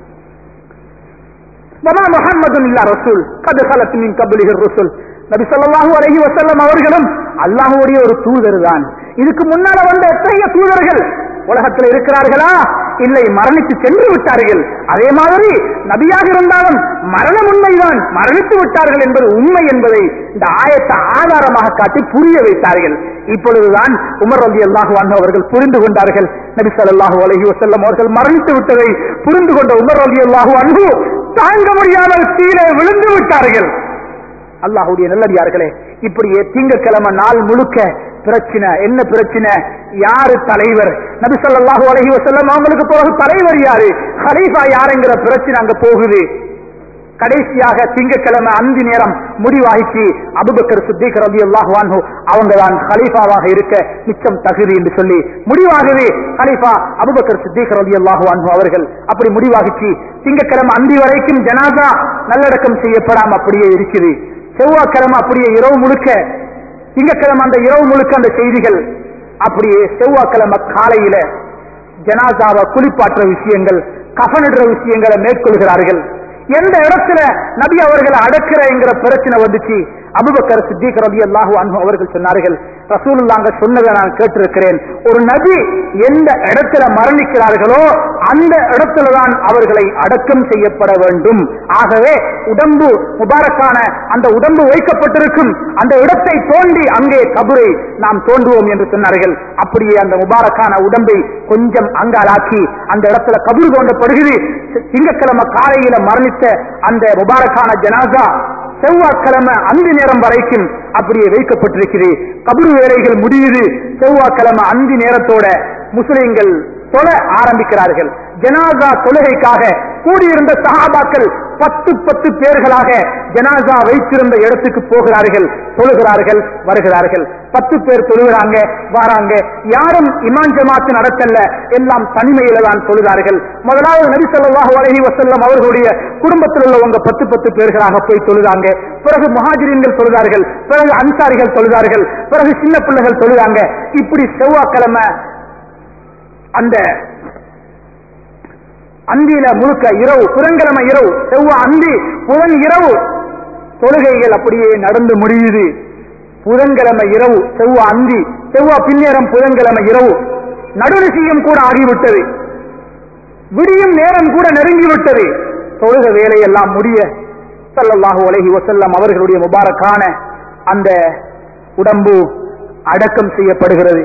வமா முஹம்மதுன் இல்லா ரசூல் கது ஹலத் மின் கப்லிஹி ருசுல் நபி ஸல்லல்லாஹு அலைஹி வஸல்லம் அவர்களும் அல்லாஹ்வுடைய ஒரு தூதர் தான் இதுக்கு முன்னால வந்த எத்தனைய தூதர்கள் உலகத்தில் இருக்கிறார்களா இல்லை மரணித்து சென்று விட்டார்கள் அதே மாதிரி நபியாக இருந்தாலும் மரணம் உண்மைதான் மரணித்து விட்டார்கள் என்பது உண்மை என்பதை இந்த ஆயத்தை ஆதாரமாக காட்டி புரிய வைத்தார்கள் இப்பொழுதுதான் உமர் ரலி அல்லாஹு அவர்கள் புரிந்து கொண்டார்கள் நபி ஸல்லல்லாஹு அலைஹி வஸல்லம் அவர்கள் மரணித்து விட்டதை புரிந்து கொண்ட உமர் ரலி அல்லாஹு அன்ஹு தாங்க முடியாமல் கீழே விழுந்து விட்டார்கள் அல்லாஹுடைய நல்லடியார்களே இப்படியே திங்கக்கிழமை நாள் முழுக்க பிரச்சனை என்ன பிரச்சனை யாரு தலைவர் நபி ஸல்லல்லாஹு அலைஹி வஸல்லம் அவங்களுக்கு பிறகு தலைவர் யாரு ஹலீஃபா யாருங்கிற பிரச்சனை அங்க போகுது கடைசியாக திங்கக்கிழமை அந்தி நேரம் முடிவாகிச்சு அபுபக்கர் சித்திக் ரலியல்லாஹு அன்ஹு அவங்க தான் ஹலீஃபாவாக இருக்க மிச்சம் தகுதி என்று சொல்லி முடிவாகவே ஹலீஃபா அபுபக்கர் சித்திக் ரலியல்லாஹு அன்ஹு அவர்கள் அப்படி முடிவாகிச்சு திங்கக்கிழமை அந்தி வரைக்கும் ஜனாசா நல்லடக்கம் செய்யப்படாம அப்படியே இருக்குது செவ்வாய்க்கிழமை அப்படியே இரவு முழுக்க திங்கக்கிழமை அந்த இரவு முழுக்க அந்த செய்திகள் அப்படியே செவ்வாய்க்கிழமை காலையில ஜனாசாவை குளிப்பாற்ற விஷயங்கள் கஃனிடுற விஷயங்களை மேற்கொள்கிறார்கள் எந்த இடத்துல நபி அவர்களை அடக்கிற என்கிற பிரச்சனை வந்துச்சு அபுபக்கர் சித்திக் ரபி அல்லாஹு அன்ஹு அவர்கள் சொன்னார்கள் ரசூலுல்லாங்க சொன்னதை நான் கேட்டிருக்கிறேன் ஒரு நபி எந்த இடத்துல மரணிக்கிறார்களோ அந்த இடத்துல தான் அவர்களை அடக்கம் செய்யப்பட வேண்டும் ஆகவே உடம்பு முபாரக்கான அந்த உடம்பு வைக்கப்பட்டிருக்கும் அந்த இடத்தை தோண்டி அங்கே கபரை நாம் தோண்டுவோம் என்று சொன்னார்கள் அப்படியே அந்த முபாரக்கான உடம்பை கொஞ்சம் அங்காலாக்கி அந்த இடத்துல கபூர் தோண்டப்படுகிறது திங்கக்கிழமை காலையில மரணித்த அந்த முபாரக்கான ஜனாசா செவ்வாய்க்கிழமை அந்தி நேரம் வரைக்கும் அப்படியே வைக்கப்பட்டிருக்கிறது கபரு வேலைகள் முடியுது செவ்வாய்க்கிழமை அந்தி நேரத்தோட முஸ்லிம்கள் தொழ ஆரம்பிக்கிறார்கள் ஜனாசா தொழுகைக்காக கூடியிருந்த சஹாபாக்கள் பத்து பத்து பேர்களாக ஜனாசா வைத்திருந்த இடத்துக்கு போகிறார்கள் தொழுகிறார்கள் வருகிறார்கள் பத்து பேர் தொழுகிறாங்க வராங்க யாரும் இமான் ஜமாத்து நடத்தல்ல எல்லாம் தனிமையில தான் தொழுகிறார்கள் முதலாவது நபி ஸல்லல்லாஹு அலைஹி வஸல்லம் அவர்களுடைய குடும்பத்தில் உள்ளவங்க பத்து பத்து பேர்களாக போய் தொழுதாங்க பிறகு முஹாஜிரீன்கள் தொழுதார்கள் பிறகு அன்சாரிகள் தொழுதார்கள் பிறகு சின்ன பிள்ளைகள் தொழுதாங்க இப்படி செவ்வாய்க்கிழமை அந்த அந்தியில முழுக்க இரவு புதன்கிழமை இரவு செவ்வாய் அந்தி புதன் இரவு தொழுகைகள் அப்படியே நடந்து முடியுது புதன்கிழமை இரவு செவ்வாய் அந்தி செவ்வாய் பின்னேரம் புதன்கிழமை இரவு நடுநிசையும் கூட ஆகிவிட்டது விடியும் நேரம் கூட நெருங்கிவிட்டது தொழுக வேலையெல்லாம் முடிய ஸல்லல்லாஹு அலைஹி வஸல்லம் அவர்களுடைய முபாரக்கான அந்த உடம்பு அடக்கம் செய்யப்படுகிறது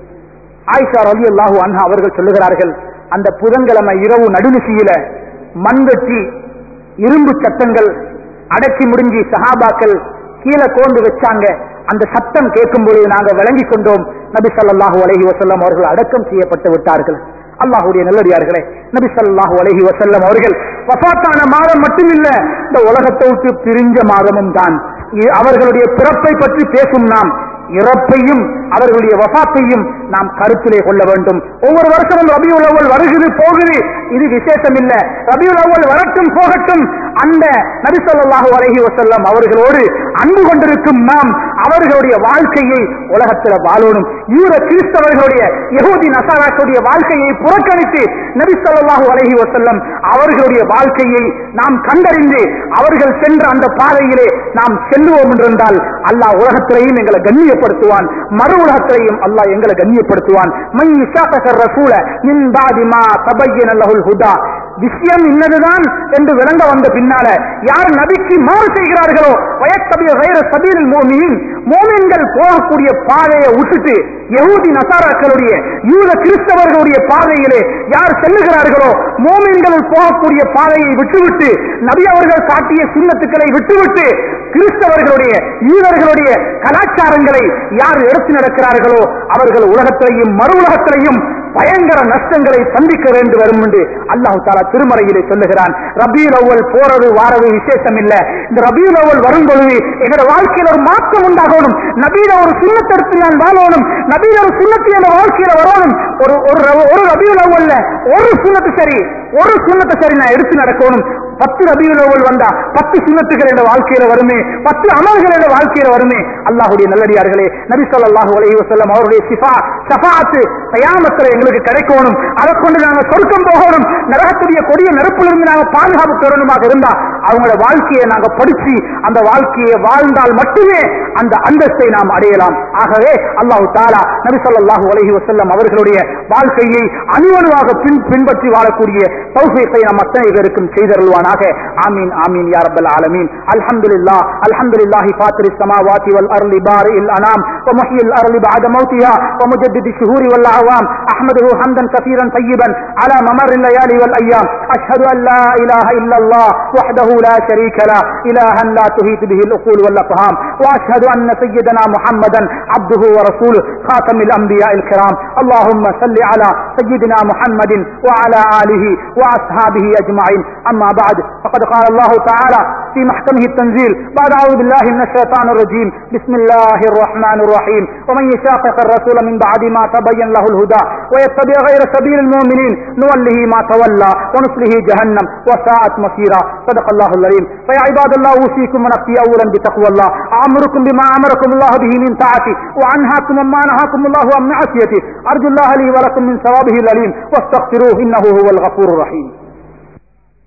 ஆயிஷா ரலியல்லாஹு அன்ஹா அவர்கள் சொல்லுகிறார்கள் அந்த புதன்கிழமை இரவு நடுநிசையில மண்வெட்டி இரும்பு சத்தங்கள் அடக்கி முடிஞ்சி சஹாபாக்கள் கீழே கோந்து வச்சாங்க அந்த சத்தம் கேட்கும் பொழுது நாங்கள் விளங்கிக் கொண்டோம் நபி ஸல்லல்லாஹு அலைஹி வஸல்லம் அவர்கள் அடக்கம் செய்யப்பட்டு விட்டார்கள் அல்லாஹ்வுடைய நல்லடியார்களே நபி ஸல்லல்லாஹு அலைஹி வஸல்லம் அவர்கள் வஃபாத்தான மாதம் மட்டுமில்ல இந்த உலகத்தை விட்டு பிரிஞ்ச மாதமும் தான் இ- அவர்களுடைய பிறப்பை பற்றி பேசும் நாம் இறப்பையும் அவர்களுடைய வஃபாத்தையும் நாம் கருத்திலே கொள்ள வேண்டும் ஒவ்வொரு வருஷமும் ரபியுல் அவ்வல் வருகிறது போகுது இது விசேஷம் இல்ல ரபியுல் அவ்வல் வரட்டும் போகட்டும் அந்த நபி ஸல்லல்லாஹு அலைஹி வஸல்லம் அவர்களோடு அன்பு கொண்டிருக்கும் நாம் அவர்களுடைய வாழ்க்கையை உலகத்தில் வாழணும் யூர கிறிஸ்தவர்களுடைய யகூதி நசாராக்களுடைய வாழ்க்கையை புறக்கணித்து நபி ஸல்லல்லாஹு அலைஹி வஸல்லம் அவர்களுடைய வாழ்க்கையை நாம் கண்டறிந்து அவர்கள் சென்ற அந்த பாதையிலே நாம் செல்லுவோம் என்றிருந்தால் அல்லாஹ் உலகத்திலேயும் எங்களை கண்ணியப்படுத்துவான் மறு உலகத்திலேயும் அல்லாஹ் எங்களை கண்ணியப்படுத்துவான் மை இஷாத்தகர் ரசூல மின் பாதி மா தபையன லஹுல் ஹுதா விஷயம் இன்னதுதான் என்று விளங்க வந்த பின்னால யார் நபிக்கு மாறு செய்கிறார்களோ வயத்தபிய வைர சபீரில் மோமியின் மோமின்கள் போகக்கூடிய பாதையை விட்டுட்டு யகூதி நசாராக்களுடைய யூத கிறிஸ்தவர்களுடைய பாதையிலே யார் செல்லுகிறார்களோ மோமின்கள் போகக்கூடிய பாதையை விட்டுவிட்டு நபி அவர்கள் காட்டிய சின்னத்துக்களை விட்டுவிட்டு கிறிஸ்தவர்களுடைய யூதர்களுடைய கலாச்சாரங்களை யார் எடுத்து நடக்கிறார்களோ அவர்கள் உலகத்திலையும் மறு உலகத்திலையும் பயங்கர நஷ்டங்களை சந்திக்க வேண்டி வரும் என்று அல்லாஹு தாலா திருமறையிலே சொல்லுகிறான் ரபியுல் அவ்வல் போறது வாரது விசேஷம் இல்ல இந்த ரபியுல் அவ்வல் வரும் பொழுது எங்களோட வாழ்க்கையில ஒரு மாற்றம் உண்டாகணும் நபீல ஒரு சுண்ணத்தை எடுத்து நான் வாழணும் நபீல ஒரு சுண்ணத்தை என் வாழ்க்கையில வரணும் ஒரு ஒரு ரவ- ஒரு ரபியுல் அவ்வல்ல ஒரு சுண்ணத்து சரி ஒரு சுண்ணத்தை சரி நான் எடுத்து நடக்கணும் பத்து ரபியுல் அவ்வல் வந்தா பத்து சுண்ணத்துகள் என்ற வாழ்க்கையில வருமே பத்து அமல்கள் என்ற வாழ்க்கையில வருமே அல்லாஹ்வுடைய நல்லடியார்களே நபி ஸல்லல்லாஹு அலைஹி வஸல்லம் அவருடைய சிஃபா ஷஃபாஅத் கயாமத்துல எங்களுக்கு கிடைக்கணும் அதை கொண்டு நாங்க சொர்க்கம் போகணும் நரகத்துடைய கொடிய நெருப்பிலிருந்து நாங்க பாதுகாப்பு பெறணுமாக இருந்தா அவங்களோட வாழ்க்கையை நாங்க படிச்சு அந்த வாழ்க்கையை வாழ்ந்தால் மட்டுமே அந்த அந்தஸ்தை நாம் அடையலாம் ஆகவே அல்லாஹ் தாலா நபி ஸல்லல்லாஹு அலைஹி வஸல்லம் அவர்களுடைய வாழ்க்கையை அணுவணுவாக பின் பின்பற்றி வாழக்கூடிய தௌஃபீகை நம் அத்தனை பேருக்கும் செய்தருள்வானாக ஆமீன் ஆமீன் யா ரப்பல் ஆலமீன் அல்ஹம்துலில்லாஹ் அல்ஹம்துலில்லாஹி ஃபாத்திரிஸ் ஸமாவாதி வல் அர்லி பாரிஇல் அனாம் ومحيي الأرض بعد موتها ومجدد الشهور والأعوام أحمده حمدا كثيرا طيبا على ممر الليالي والأيام أشهد أن لا إله إلا الله وحده لا شريك له إلها لا تهيت به الأقول والأفهام وأشهد أن سيدنا محمدا عبده ورسوله خاتم الأنبياء الكرام اللهم صل على سيدنا محمد وعلى آله وأصحابه أجمعين أما بعد فقد قال الله تعالى في محكمه التنزيل بعد أعوذ بالله من الشيطان الرجيم بسم الله الرحمن الرحيم ومن يشاقق الرسول من بعد ما تبين له الهدى ويتبع غير سبيل المؤمنين نوله ما تولى ونصله جهنم وساءت مصيرا صدق الله العظيم فيا عباد الله اوصيكم ونفسي اولا بتقوى الله امركم بما امركم الله به من طاعته وعنهاكم عما نهاكم الله عن معصيته ارجو الله لي ولكم من ثوابه الاليم واستغفروه انه هو الغفور الرحيم